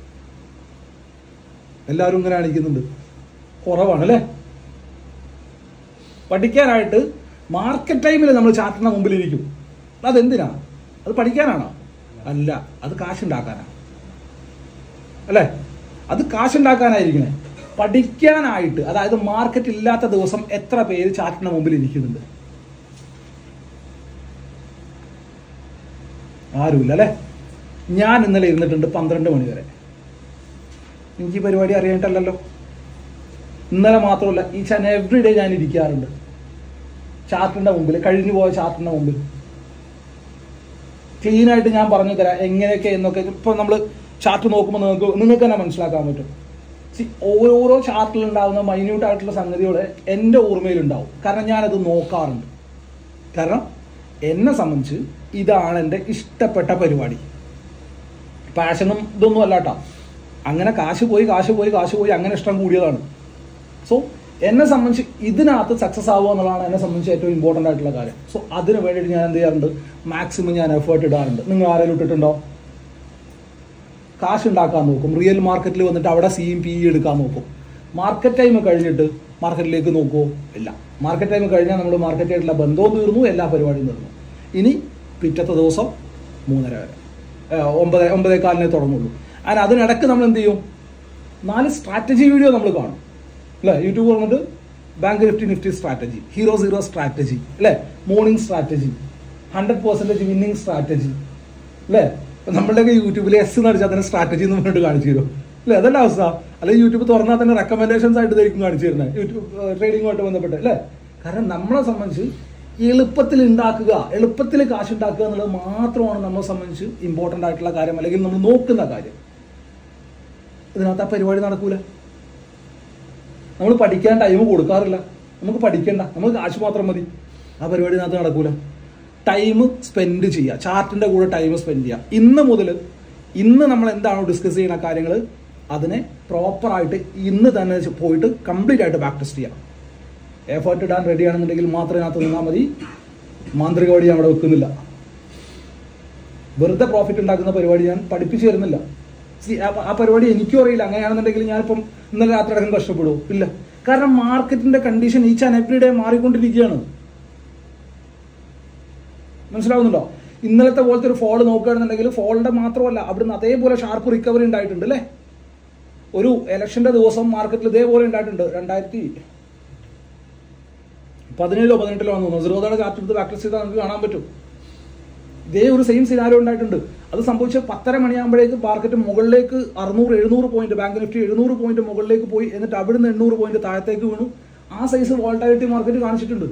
എല്ലാവരും ഇങ്ങനെ കാണിക്കുന്നുണ്ട് കുറവാണ് അല്ലേ പഠിക്കാനായിട്ട് മാർക്കറ്റ് ടൈമിൽ നമ്മൾ ചാർട്ടിന്റെ മുമ്പിൽ ഇരിക്കും അതെന്തിനാ അത് പഠിക്കാനാണോ അല്ല അത് കാശുണ്ടാക്കാനാണ് അല്ലേ അത് കാശുണ്ടാക്കാനായിരിക്കണേ പഠിക്കാനായിട്ട് അതായത് മാർക്കറ്റ് ഇല്ലാത്ത ദിവസം എത്ര പേര് ചാർട്ടിന്റെ മുമ്പിൽ ഇരിക്കുന്നുണ്ട് ആരുമില്ല അല്ലേ ഞാൻ ഇന്നലെ ഇരുന്നിട്ടുണ്ട് പന്ത്രണ്ട് മണി വരെ എനിക്ക് ഈ പരിപാടി അറിയാനിട്ടല്ലല്ലോ ഇന്നലെ മാത്രമല്ല ഈ ചാൻ എവറി ഡേ ഞാൻ ഇരിക്കാറുണ്ട് ചാർട്ടിന്റെ മുമ്പിൽ കഴിഞ്ഞു പോയ ചാർട്ടിന്റെ മുമ്പിൽ ക്ലീൻ ആയിട്ട് ഞാൻ പറഞ്ഞു തരാം എങ്ങനെയൊക്കെ എന്നൊക്കെ ഇപ്പൊ നമ്മൾ ചാർട്ട് നോക്കുമ്പോൾ നിങ്ങൾക്ക് നിങ്ങൾക്ക് തന്നെ മനസ്സിലാക്കാൻ പറ്റും See, ഓരോരോ ചാർട്ടിൽ ഉണ്ടാകുന്ന മൈന്യൂട്ട് ആയിട്ടുള്ള സംഗതികൾ എൻ്റെ ഓർമ്മയിലുണ്ടാവും കാരണം ഞാനത് നോക്കാറുണ്ട് കാരണം എന്നെ സംബന്ധിച്ച് ഇതാണ് എൻ്റെ ഇഷ്ടപ്പെട്ട പരിപാടി പാഷനും ഇതൊന്നും അല്ല കേട്ടോ അങ്ങനെ കാശ് പോയി കാശ് പോയി കാശ് പോയി അങ്ങനെ ഇഷ്ടം കൂടിയതാണ് സോ എന്നെ സംബന്ധിച്ച് ഇതിനകത്ത് സക്സസ് ആവുക എന്നുള്ളതാണ് എന്നെ സംബന്ധിച്ച് ഏറ്റവും ഇമ്പോർട്ടൻ്റ് ആയിട്ടുള്ള കാര്യം സോ അതിന് വേണ്ടിയിട്ട് ഞാൻ എന്ത് ചെയ്യാറുണ്ട് മാക്സിമം ഞാൻ എഫേർട്ട് ഇടാറുണ്ട് നിങ്ങൾ ആരെങ്കിലും ഇട്ടിട്ടുണ്ടോ കാശ് ഉണ്ടാക്കാൻ നോക്കും റിയൽ മാർക്കറ്റിൽ വന്നിട്ട് അവിടെ സിയും പി എടുക്കാൻ നോക്കും മാർക്കറ്റ് ടൈം കഴിഞ്ഞിട്ട് മാർക്കറ്റിലേക്ക് നോക്കുമോ ഇല്ല മാർക്കറ്റ് ടൈം കഴിഞ്ഞാൽ നമ്മൾ മാർക്കറ്റായിട്ടുള്ള ബന്ധവും തീർന്നു എല്ലാ പരിപാടിയും തീർന്നു ഇനി പിറ്റത്തെ ദിവസം മൂന്നര വരെ ഏഹ് ഒമ്പത് ഒമ്പതേ കാലിനെ തുടങ്ങുള്ളൂ അതിന് അതിനിടയ്ക്ക് നമ്മൾ എന്ത് ചെയ്യും നാല് സ്ട്രാറ്റജി വീഡിയോ നമ്മൾ കാണും അല്ലേ യൂട്യൂബ് വന്നിട്ട് bank Nifty Nifty strategy hero zero strategy അല്ലേ morning strategy hundred percentage winning strategy അല്ലേ ഇപ്പൊ നമ്മളുടെയൊക്കെ യൂട്യൂബിൽ എസ് എന്ന് അടിച്ചാൽ തന്നെ സ്ട്രാറ്റജി എന്ന് പറഞ്ഞിട്ട് കാണിച്ചു തരും അല്ലേ അതല്ല അവസ്ഥ അല്ലെങ്കിൽ യൂട്യൂബ് തുറന്നാൽ തന്നെ റെക്കമെൻഡേഷൻസ് ആയിട്ട് ഇതായിരിക്കും കാണിച്ചു തരുന്നത് യൂട്യൂബ് ട്രേഡിങ്ങുമായിട്ട് ബന്ധപ്പെട്ട് അല്ലേ കാരണം നമ്മളെ സംബന്ധിച്ച് എളുപ്പത്തിൽ ഉണ്ടാക്കുക എളുപ്പത്തിൽ കാശ് ഉണ്ടാക്കുക എന്നുള്ളത് മാത്രമാണ് നമ്മളെ സംബന്ധിച്ച് ഇമ്പോർട്ടൻ്റ് ആയിട്ടുള്ള കാര്യം അല്ലെങ്കിൽ നമ്മൾ നോക്കുന്ന കാര്യം ഇതിനകത്ത് ആ പരിപാടി നടക്കൂല നമ്മൾ പഠിക്കാൻ ടൈം കൊടുക്കാറില്ല നമുക്ക് പഠിക്കണ്ട നമുക്ക് കാശ് മാത്രം മതി ആ പരിപാടി ഇതിനകത്ത് നടക്കൂല ടൈം സ്പെൻഡ് ചെയ്യുക ചാർട്ടിന്റെ കൂടെ ടൈം സ്പെൻഡ് ചെയ്യുക ഇന്ന് മുതൽ ഇന്ന് നമ്മൾ എന്താണോ ഡിസ്കസ് ചെയ്യുന്ന കാര്യങ്ങൾ അതിനെ പ്രോപ്പറായിട്ട് ഇന്ന് തന്നെ പോയിട്ട് കംപ്ലീറ്റ് ആയിട്ട് ബാക്ക് ടെസ്റ്റ് ചെയ്യാം എഫേർട്ട് ഇടാൻ റെഡി ആണെന്നുണ്ടെങ്കിൽ മാത്രമേ അതിനകത്ത് നിന്നാൽ മതി മാന്ത്രിക വഴി ഞാൻ അവിടെ വെക്കുന്നില്ല വെറുതെ പ്രോഫിറ്റ് ഉണ്ടാക്കുന്ന പരിപാടി ഞാൻ പഠിപ്പിച്ചു തരുന്നില്ല See, ആ- ആ പരിപാടി എനിക്കും അറിയില്ല അങ്ങനെയാണെന്നുണ്ടെങ്കിൽ ഞാനിപ്പം ഇന്നലെ രാത്രി അടക്കം കഷ്ടപ്പെടുമോ ഇല്ല കാരണം മാർക്കറ്റിന്റെ condition each and every day മാറിക്കൊണ്ടിരിക്കുകയാണ് മനസ്സിലാവുന്നുണ്ടോ ഇന്നലത്തെ പോലത്തെ ഒരു ഫോൾ നോക്കുകയാണെന്നുണ്ടെങ്കിൽ ഫോളിന്റെ മാത്രമല്ല അവിടുന്ന് അതേപോലെ ഷാർപ്പ് റിക്കവറി ഉണ്ടായിട്ടുണ്ട് അല്ലേ ഒരു ഇലക്ഷന്റെ ദിവസം മാർക്കറ്റിൽ ഇതേപോലെ ഉണ്ടായിട്ടുണ്ട് രണ്ടായിരത്തി പതിനേഴിലോ പതിനെട്ടിലോ ആണെന്ന് തോന്നുന്നു സിറോദയുടെ ചാർട്ട് എടുത്ത് ബാക്ക് ചെയ്താൽ നമുക്ക് കാണാൻ പറ്റും ഇതേ ഒരു സെയിം സിനാരോ ഉണ്ടായിട്ടുണ്ട് അത് സംഭവിച്ച പത്തര മണിയാകുമ്പോഴേക്ക് മാർക്കറ്റ് മുകളിലേക്ക് അറുന്നൂറ് എഴുന്നൂറ് പോയിന്റ് ബാങ്ക് നിഫ്റ്റി എഴുന്നൂറ് പോയിന്റ് മുകളിലേക്ക് പോയി എന്നിട്ട് അവിടുന്ന് എണ്ണൂറ് പോയിന്റ് താഴത്തേക്ക് വീണു ആ സൈസ് വോൾട്ടാലിറ്റി മാർക്കറ്റ് കാണിച്ചിട്ടുണ്ട്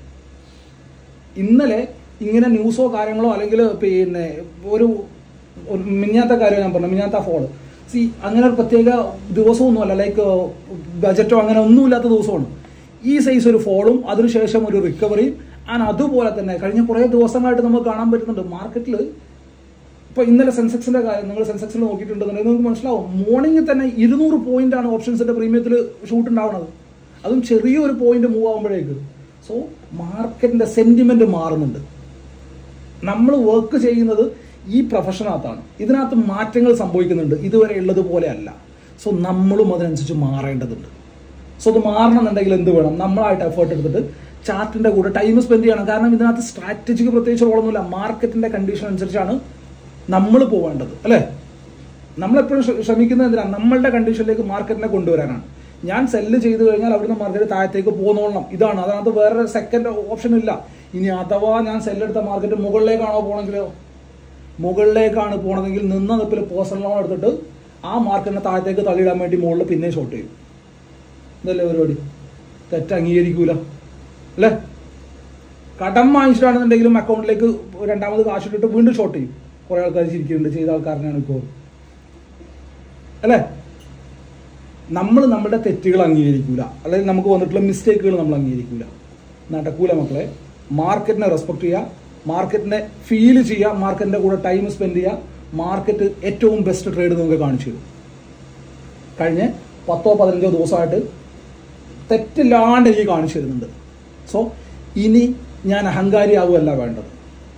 ഇന്നലെ ഇങ്ങനെ ന്യൂസോ കാര്യങ്ങളോ അല്ലെങ്കിൽ പിന്നെ ഒരു ഒരു മിഞ്ഞാത്ത കാര്യം ഞാൻ പറഞ്ഞു മിഞ്ഞാത്ത ഫോള് സി അങ്ങനെ ഒരു പ്രത്യേക ദിവസമൊന്നുമല്ല ലൈക്ക് ബജറ്റോ അങ്ങനെ ഒന്നുമില്ലാത്ത ദിവസമാണ് ഈ സൈസ് ഒരു ഫോളും അതിനുശേഷം ഒരു റിക്കവറിയും ആൻഡ് അതുപോലെ തന്നെ കഴിഞ്ഞ കുറേ ദിവസങ്ങളായിട്ട് നമുക്ക് കാണാൻ പറ്റുന്നുണ്ട് മാർക്കറ്റിൽ ഇപ്പൊ ഇന്നലെ സെൻസെക്സിന്റെ കാര്യം നിങ്ങൾ സെൻസെക്സിൽ നോക്കിയിട്ടുണ്ടെന്നുണ്ടെങ്കിൽ നിങ്ങൾക്ക് മനസ്സിലാവും മോർണിംഗിൽ തന്നെ ഇരുന്നൂറ് പോയിന്റ് ആണ് ഓപ്ഷൻസിന്റെ പ്രീമിയത്തിൽ ഷൂട്ട് ഉണ്ടാവുന്നത് അതും ചെറിയൊരു പോയിന്റ് മൂവ് ആകുമ്പോഴേക്ക് സോ മാർക്കറ്റിന്റെ സെന്റിമെന്റ് മാറുന്നുണ്ട് നമ്മൾ വർക്ക് ചെയ്യുന്നത് ഈ പ്രൊഫഷനകത്താണ് ഇതിനകത്ത് മാറ്റങ്ങൾ സംഭവിക്കുന്നുണ്ട് ഇതുവരെ ഉള്ളതുപോലെ അല്ല സോ നമ്മളും അതിനനുസരിച്ച് മാറേണ്ടതുണ്ട് സോ അത് മാറണമെന്നുണ്ടെങ്കിൽ എന്ത് വേണം നമ്മളായിട്ട് എഫേർട്ട് എടുത്തിട്ട് ചാർട്ടിന്റെ കൂടെ ടൈം സ്പെൻഡ് ചെയ്യണം കാരണം ഇതിനകത്ത് സ്ട്രാറ്റജിക്ക് പ്രത്യേകിച്ച് റോളൊന്നുമില്ല മാർക്കറ്റിന്റെ കണ്ടീഷൻ അനുസരിച്ചാണ് നമ്മൾ പോവേണ്ടത് അല്ലേ നമ്മളെപ്പോഴും ശ്ര- ശ്രമിക്കുന്നത് എന്തിനാണ് നമ്മളുടെ കണ്ടീഷനിലേക്ക് മാർക്കറ്റിനെ കൊണ്ടുവരാനാണ് ഞാൻ സെല്ല് ചെയ്ത് കഴിഞ്ഞാൽ അവിടുന്ന് മാർക്കറ്റ് താഴത്തേക്ക് പോന്നോളണം ഇതാണ് അതിനകത്ത് വേറെ സെക്കൻഡ് ഓപ്ഷൻ ഇല്ല ഇനി അഥവാ ഞാൻ സെല്ലെടുത്ത മാർക്കറ്റ് മുകളിലേക്കാണോ പോകണമെങ്കിലോ മുകളിലേക്കാണ് പോണതെങ്കിൽ നിന്ന നിപ്പിൽ പേഴ്സണൽ ലോൺ എടുത്തിട്ട് ആ മാർക്കറ്റിനെ താഴത്തേക്ക് തള്ളിയിടാൻ വേണ്ടി മുകളിൽ പിന്നെ ഷോട്ട് ചെയ്യും ഇതല്ലേ പരിപാടി തെറ്റ് അംഗീകരിക്കൂല അല്ലേ കടം വാങ്ങിച്ചിട്ടാണെന്നുണ്ടെങ്കിലും അക്കൗണ്ടിലേക്ക് രണ്ടാമത് കാശ് ഇട്ടിട്ട് വീണ്ടും ഷോട്ട് ചെയ്യും കുറെ ആൾക്കാർ ചിരിക്കുന്നുണ്ട് ചെയ്ത ആൾക്കാരനാണ് ഇപ്പോൾ അല്ലേ നമ്മൾ നമ്മുടെ തെറ്റുകൾ അംഗീകരിക്കൂല അല്ലെങ്കിൽ നമുക്ക് വന്നിട്ടുള്ള മിസ്റ്റേക്കുകൾ നമ്മൾ അംഗീകരിക്കൂല നടക്കൂല മക്കളെ മാർക്കറ്റിനെ റെസ്പെക്ട് ചെയ്യുക മാർക്കറ്റിനെ ഫീൽ ചെയ്യുക മാർക്കറ്റിന്റെ കൂടെ ടൈം സ്പെൻഡ് ചെയ്യുക മാർക്കറ്റ് ഏറ്റവും ബെസ്റ്റ് ട്രേഡ് നിങ്ങൾക്ക് കാണിച്ചു തരും കഴിഞ്ഞ പത്തോ പതിനഞ്ചോ ദിവസമായിട്ട് തെറ്റില്ലാണ്ട് എനിക്ക് കാണിച്ചു തരുന്നുണ്ട് സോ ഇനി ഞാൻ അഹങ്കാരിയാവുകയല്ല വേണ്ടത്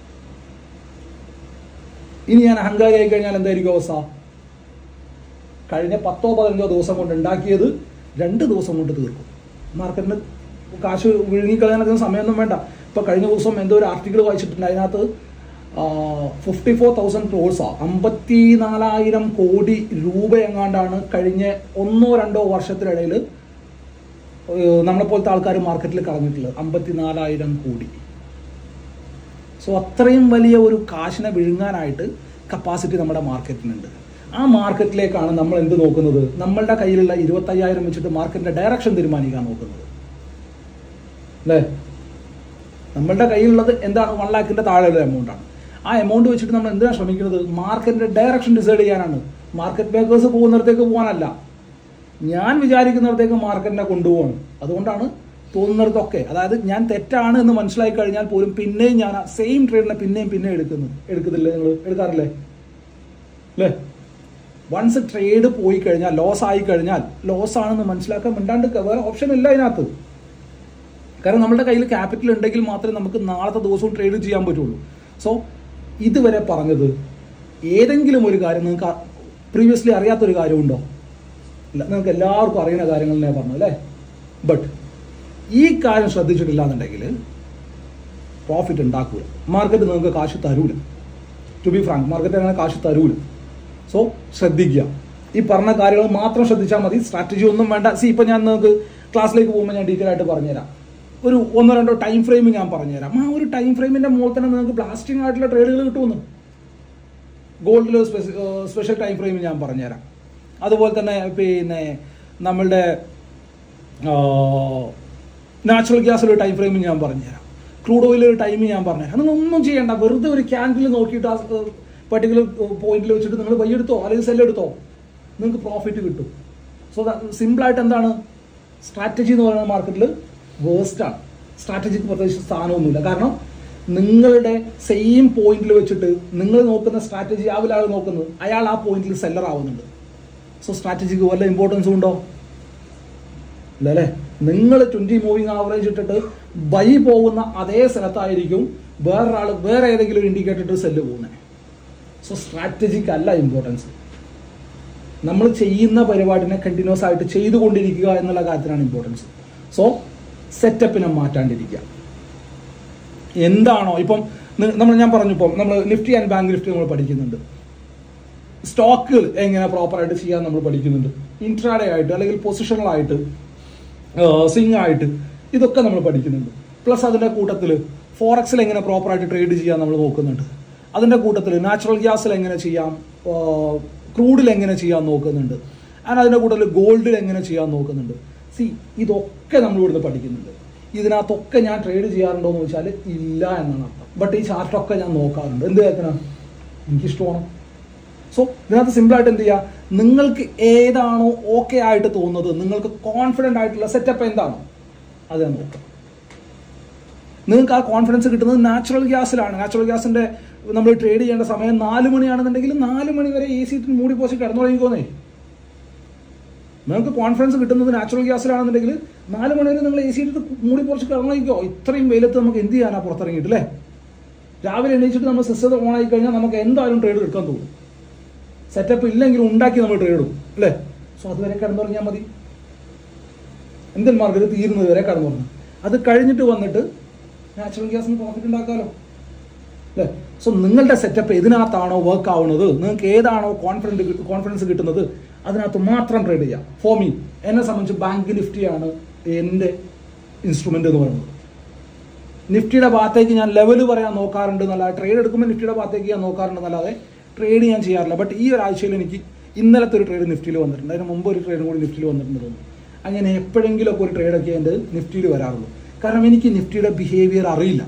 ഇനി ഞാൻ അഹങ്കാരിയായി കഴിഞ്ഞാൽ എന്തായിരിക്കും അവസ്ഥ കഴിഞ്ഞ പത്തോ പതിനഞ്ചോ ദിവസം കൊണ്ട് ഉണ്ടാക്കിയത് രണ്ട് ദിവസം കൊണ്ട് തീർക്കും മാർക്കറ്റിന് കാശ് വിഴുങ്ങിക്കളയാനൊക്കെ സമയമൊന്നും വേണ്ട ഇപ്പൊ കഴിഞ്ഞ ദിവസം എന്തോ ഒരു ആർട്ടിക്കിൾ വായിച്ചിട്ടുണ്ട് അതിനകത്ത് ഫിഫ്റ്റി ഫോർ തൗസൻഡ് ക്രോഴ്സാ അമ്പത്തി നാലായിരം കോടി രൂപ എങ്ങാണ്ടാണ് കഴിഞ്ഞ ഒന്നോ രണ്ടോ വർഷത്തിനിടയിൽ നമ്മളെപ്പോലത്തെ ആൾക്കാർ മാർക്കറ്റിൽ കളഞ്ഞിട്ടുള്ളത് അമ്പത്തി നാലായിരം കോടി സോ അത്രയും വലിയ ഒരു കാശിനെ വിഴുങ്ങാനായിട്ട് കപ്പാസിറ്റി നമ്മുടെ മാർക്കറ്റിനുണ്ട് ആ മാർക്കറ്റിലേക്കാണ് നമ്മൾ എന്ത് നോക്കുന്നത് നമ്മളുടെ കയ്യിലുള്ള ഇരുപത്തയ്യായിരം വെച്ചിട്ട് മാർക്കറ്റിന്റെ ഡയറക്ഷൻ തീരുമാനിക്കാൻ നോക്കുന്നത് അല്ലേ നമ്മളുടെ കയ്യിലുള്ളത് എന്താണ് വൺ ലാഖിന്റെ താഴെയുള്ള എമൗണ്ട് ആണ് ആ എമൗണ്ട് വെച്ചിട്ട് നമ്മൾ എന്തിനാണ് ശ്രമിക്കുന്നത് മാർക്കറ്റിന്റെ ഡയറക്ഷൻ ഡിസൈഡ് ചെയ്യാനാണ് മാർക്കറ്റ് മേക്കേഴ്സ് പോകുന്നിടത്തേക്ക് പോകാനല്ല ഞാൻ വിചാരിക്കുന്നിടത്തേക്ക് മാർക്കറ്റിനെ കൊണ്ടുപോകണം അതുകൊണ്ടാണ് തോന്നുന്നിടത്തൊക്കെ അതായത് ഞാൻ തെറ്റാണ് എന്ന് മനസ്സിലാക്കി കഴിഞ്ഞാൽ പോലും പിന്നെയും ഞാൻ ആ സെയിം ട്രേഡിനെ പിന്നെയും പിന്നെയും എടുക്കുന്നു എടുക്കുന്നില്ലേ നിങ്ങൾ എടുക്കാറില്ലേ അല്ലേ വൺസ് ട്രേഡ് പോയി കഴിഞ്ഞാൽ ലോസ് ആയി കഴിഞ്ഞാൽ ലോസ് ആണെന്ന് മനസ്സിലാക്കാൻ മിണ്ടാണ്ട് വേറെ ഓപ്ഷൻ ഇല്ല അതിനകത്ത് കാരണം നമ്മുടെ കയ്യിൽ ക്യാപിറ്റൽ ഉണ്ടെങ്കിൽ മാത്രമേ നമുക്ക് നാളത്തെ ദിവസവും ട്രേഡ് ചെയ്യാൻ പറ്റുള്ളൂ സോ ഇതുവരെ പറഞ്ഞത് ഏതെങ്കിലും ഒരു കാര്യം നിങ്ങൾക്ക് പ്രീവിയസ്ലി അറിയാത്തൊരു കാര്യമുണ്ടോ ഇല്ല നിങ്ങൾക്ക് എല്ലാവർക്കും അറിയുന്ന കാര്യങ്ങൾ ഞാൻ പറഞ്ഞു അല്ലേ ബട്ട് ഈ കാര്യം ശ്രദ്ധിച്ചിട്ടില്ല എന്നുണ്ടെങ്കിൽ പ്രോഫിറ്റ് ഉണ്ടാക്കൂല മാർക്കറ്റ് നിങ്ങൾക്ക് കാശ് തരൂല ടു ബി ഫ്രാങ്ക് മാർക്കറ്റ് അങ്ങനെ കാശ് തരൂല സോ ശ്രദ്ധിക്കുക ഈ പറഞ്ഞ കാര്യങ്ങൾ മാത്രം ശ്രദ്ധിച്ചാൽ മതി സ്ട്രാറ്റജി ഒന്നും വേണ്ട സി ഇപ്പം ഞാൻ നിങ്ങൾക്ക് ക്ലാസ്സിലേക്ക് പോകുമ്പോൾ ഞാൻ ഡീറ്റെയിൽ ആയിട്ട് പറഞ്ഞുതരാം ഒരു ഒന്നോ രണ്ടോ ടൈം ഫ്രെയിം ഞാൻ പറഞ്ഞുതരാം ആ ഒരു ടൈം ഫ്രെയിമിന്റെ മുകളിൽ തന്നെ നിങ്ങൾക്ക് ബ്ലാസ്റ്റിംഗ് ആയിട്ടുള്ള ട്രേഡുകൾ കിട്ടുമെന്ന് ഗോൾഡിൽ സ്പെഷ്യൽ ടൈം ഫ്രെയിം ഞാൻ പറഞ്ഞുതരാം അതുപോലെ തന്നെ പിന്നെ നമ്മളുടെ നാച്ചുറൽ ഗ്യാസിൽ ഒരു ടൈം ഫ്രെയിം ഞാൻ പറഞ്ഞുതരാം ക്രൂഡ് ഓയിൽ ഒരു ടൈം ഞാൻ പറഞ്ഞുതരാം നിങ്ങൾ ഒന്നും ചെയ്യണ്ട വെറുതെ ഒരു ക്യാൻഡിൽ നോക്കിയിട്ട് ആ പർട്ടിക്കുലർ പോയിന്റിൽ വെച്ചിട്ട് നിങ്ങൾ വയ്യെടുത്തോ അല്ലെങ്കിൽ സെല്ലെടുത്തോ നിങ്ങൾക്ക് പ്രോഫിറ്റ് കിട്ടും സോ സിമ്പിളായിട്ട് എന്താണ് സ്ട്രാറ്റജി എന്ന് പറയുന്ന മാർക്കറ്റിൽ വേസ്റ്റ് ആണ് സ്ട്രാറ്റജിക്ക് പ്രത്യേകിച്ച് സ്ഥാനമൊന്നുമില്ല കാരണം നിങ്ങളുടെ സെയിം പോയിന്റിൽ വെച്ചിട്ട് നിങ്ങൾ നോക്കുന്ന സ്ട്രാറ്റജി ആ ആൾ നോക്കുന്നത് അയാൾ ആ പോയിന്റിൽ സെല്ലർ ആവുന്നുണ്ട് സോ സ്ട്രാറ്റജിക്ക് വല്ല ഇമ്പോർട്ടൻസും ഉണ്ടോ ഇല്ല അല്ലേ നിങ്ങൾ ട്വന്റി മൂവിങ് ആവറേജ് ഇട്ടിട്ട് ബൈ പോകുന്ന അതേ സ്ഥലത്തായിരിക്കും വേറൊരാൾ വേറെ ഏതെങ്കിലും ഒരു ഇൻഡിക്കേറ്റർ ഇട്ട് സെല്ല് പോകുന്നത് സോ സ്ട്രാറ്റജിക്ക് അല്ല ഇമ്പോർട്ടൻസ് നമ്മൾ ചെയ്യുന്ന പരിപാടിനെ കണ്ടിന്യൂസ് ആയിട്ട് ചെയ്തുകൊണ്ടിരിക്കുക എന്നുള്ള കാര്യത്തിനാണ് ഇമ്പോർട്ടൻസ് സോ സെറ്റപ്പിനെ മാറ്റാണ്ടിരിക്കുക എന്താണോ ഇപ്പം നി- നമ്മൾ ഞാൻ പറഞ്ഞു ഇപ്പം നമ്മൾ നിഫ്റ്റി ആൻഡ് ബാങ്ക് നിഫ്റ്റി നമ്മൾ പഠിക്കുന്നുണ്ട് സ്റ്റോക്കുകൾ എങ്ങനെ പ്രോപ്പറായിട്ട് ചെയ്യാൻ നമ്മൾ പഠിക്കുന്നുണ്ട് ഇൻട്രാഡേ ആയിട്ട് അല്ലെങ്കിൽ പൊസിഷണലായിട്ട് സിങ് ആയിട്ട് ഇതൊക്കെ നമ്മൾ പഠിക്കുന്നുണ്ട് പ്ലസ് അതിന്റെ കൂട്ടത്തിൽ ഫോറക്സിൽ എങ്ങനെ പ്രോപ്പറായിട്ട് ട്രേഡ് ചെയ്യാൻ നമ്മൾ നോക്കുന്നുണ്ട് അതിന്റെ കൂട്ടത്തിൽ നാച്ചുറൽ ഗ്യാസിൽ എങ്ങനെ ചെയ്യാം ക്രൂഡിൽ എങ്ങനെ ചെയ്യാൻ നോക്കുന്നുണ്ട് ആൻഡ് അതിന്റെ കൂട്ടത്തിൽ ഗോൾഡിൽ എങ്ങനെ ചെയ്യാൻ നോക്കുന്നുണ്ട് സി ഇതൊക്കെ നമ്മൾ ഇവിടുന്ന് പഠിക്കുന്നുണ്ട് ഇതിനകത്തൊക്കെ ഞാൻ ട്രേഡ് ചെയ്യാറുണ്ടോ എന്ന് ചോദിച്ചാൽ ഇല്ല എന്നാണ് അർത്ഥം ബട്ട് ഈ ചാർട്ടൊക്കെ ഞാൻ നോക്കാറുണ്ട് എന്ത് കേൾക്കണം എനിക്കിഷ്ടമാണ് സോ ഇതിനകത്ത് സിമ്പിളായിട്ട് എന്ത് ചെയ്യുക നിങ്ങൾക്ക് ഏതാണോ ഓക്കെ ആയിട്ട് തോന്നുന്നത് നിങ്ങൾക്ക് കോൺഫിഡൻ്റ് ആയിട്ടുള്ള സെറ്റപ്പ് എന്താണോ അത് ഞാൻ നോക്കാം നിങ്ങൾക്ക് ആ കോൺഫിഡൻസ് കിട്ടുന്നത് നാച്ചുറൽ ഗ്യാസിലാണ് നാച്ചുറൽ ഗ്യാസിന്റെ നമ്മൾ ട്രേഡ് ചെയ്യേണ്ട സമയം നാല് മണിയാണെന്നുണ്ടെങ്കിൽ നാല് മണി വരെ എ സി മൂടി പോസ്റ്റ് കിടന്നു തുടങ്ങിക്കോന്നേ നിങ്ങൾക്ക് കോൺഫിഡൻസ് കിട്ടുന്നത് നാച്ചുറൽ ഗ്യാസിലാണെന്നുണ്ടെങ്കിൽ നാല് മണി വരെ നിങ്ങൾ എ സി ഇട്ടിട്ട് മൂടി പോസ്റ്റ് കിടന്നു തുടങ്ങിക്കോ ഇത്രയും വെയിലത്ത് നമുക്ക് എന്ത് ചെയ്യാനാ പുറത്തിറങ്ങിയിട്ട് അല്ലേ രാവിലെ എണീച്ചിട്ട് നമ്മൾ സിസ്റ്റം ഓൺ ആയി കഴിഞ്ഞാൽ നമുക്ക് എന്തായാലും ട്രേഡ് എടുക്കാൻ തോന്നും സെറ്റപ്പ് ഇല്ലെങ്കിൽ ഉണ്ടാക്കി നമ്മൾ ട്രേഡ് എടുക്കും അല്ലേ സോ അതുവരെ കിടന്നുറങ്ങിയാൽ മതി ഇന്ത്യൻ മാർക്കറ്റ് തീരുന്നത് വരെ കിടന്നുറങ്ങും അത് കഴിഞ്ഞിട്ട് വന്നിട്ട് നാച്ചുറൽ ഗ്യാസിന് പ്രോഫിറ്റ് ഉണ്ടാക്കാമല്ലോ അല്ലേ സോ നിങ്ങളുടെ സെറ്റപ്പ് ഇതിനകത്താണോ വർക്ക് ആവുന്നത് നിങ്ങൾക്ക് ഏതാണോ കോൺഫിഡൻറ്റ് കോൺഫിഡൻസ് കിട്ടുന്നത് അതിനകത്ത് മാത്രം ട്രേഡ് ചെയ്യാം ഫോർ മീ എന്നെ സംബന്ധിച്ച് ബാങ്ക് നിഫ്റ്റിയാണ് എൻ്റെ ഇൻസ്ട്രുമെന്റ് എന്ന് പറയുന്നത് നിഫ്റ്റിയുടെ ഭാഗത്തേക്ക് ഞാൻ ലെവൽ പറയാൻ നോക്കാറുണ്ട് എന്നല്ലാതെ ട്രേഡ് എടുക്കുമ്പോൾ നിഫ്റ്റിയുടെ ഭാഗത്തേക്ക് ഞാൻ നോക്കാറുണ്ട് എന്നല്ലാതെ ട്രേഡ് ഞാൻ ചെയ്യാറില്ല ബട്ട് ഈ ഒരാഴ്ചയിൽ എനിക്ക് ഇന്നലത്തെ ഒരു ട്രേഡ് നിഫ്റ്റിയിൽ വന്നിട്ടുണ്ട് അതിന് മുമ്പ് ഒരു ട്രേഡ് കൂടി നിഫ്റ്റിയിൽ വന്നിട്ടുണ്ട് തോന്നുന്നു അങ്ങനെ എപ്പോഴെങ്കിലുമൊക്കെ ഒരു ട്രേഡൊക്കെ എൻ്റെ നിഫ്റ്റിയിൽ വരാറുള്ളൂ കാരണം എനിക്ക് നിഫ്റ്റിയുടെ ബിഹേവിയർ അറിയില്ല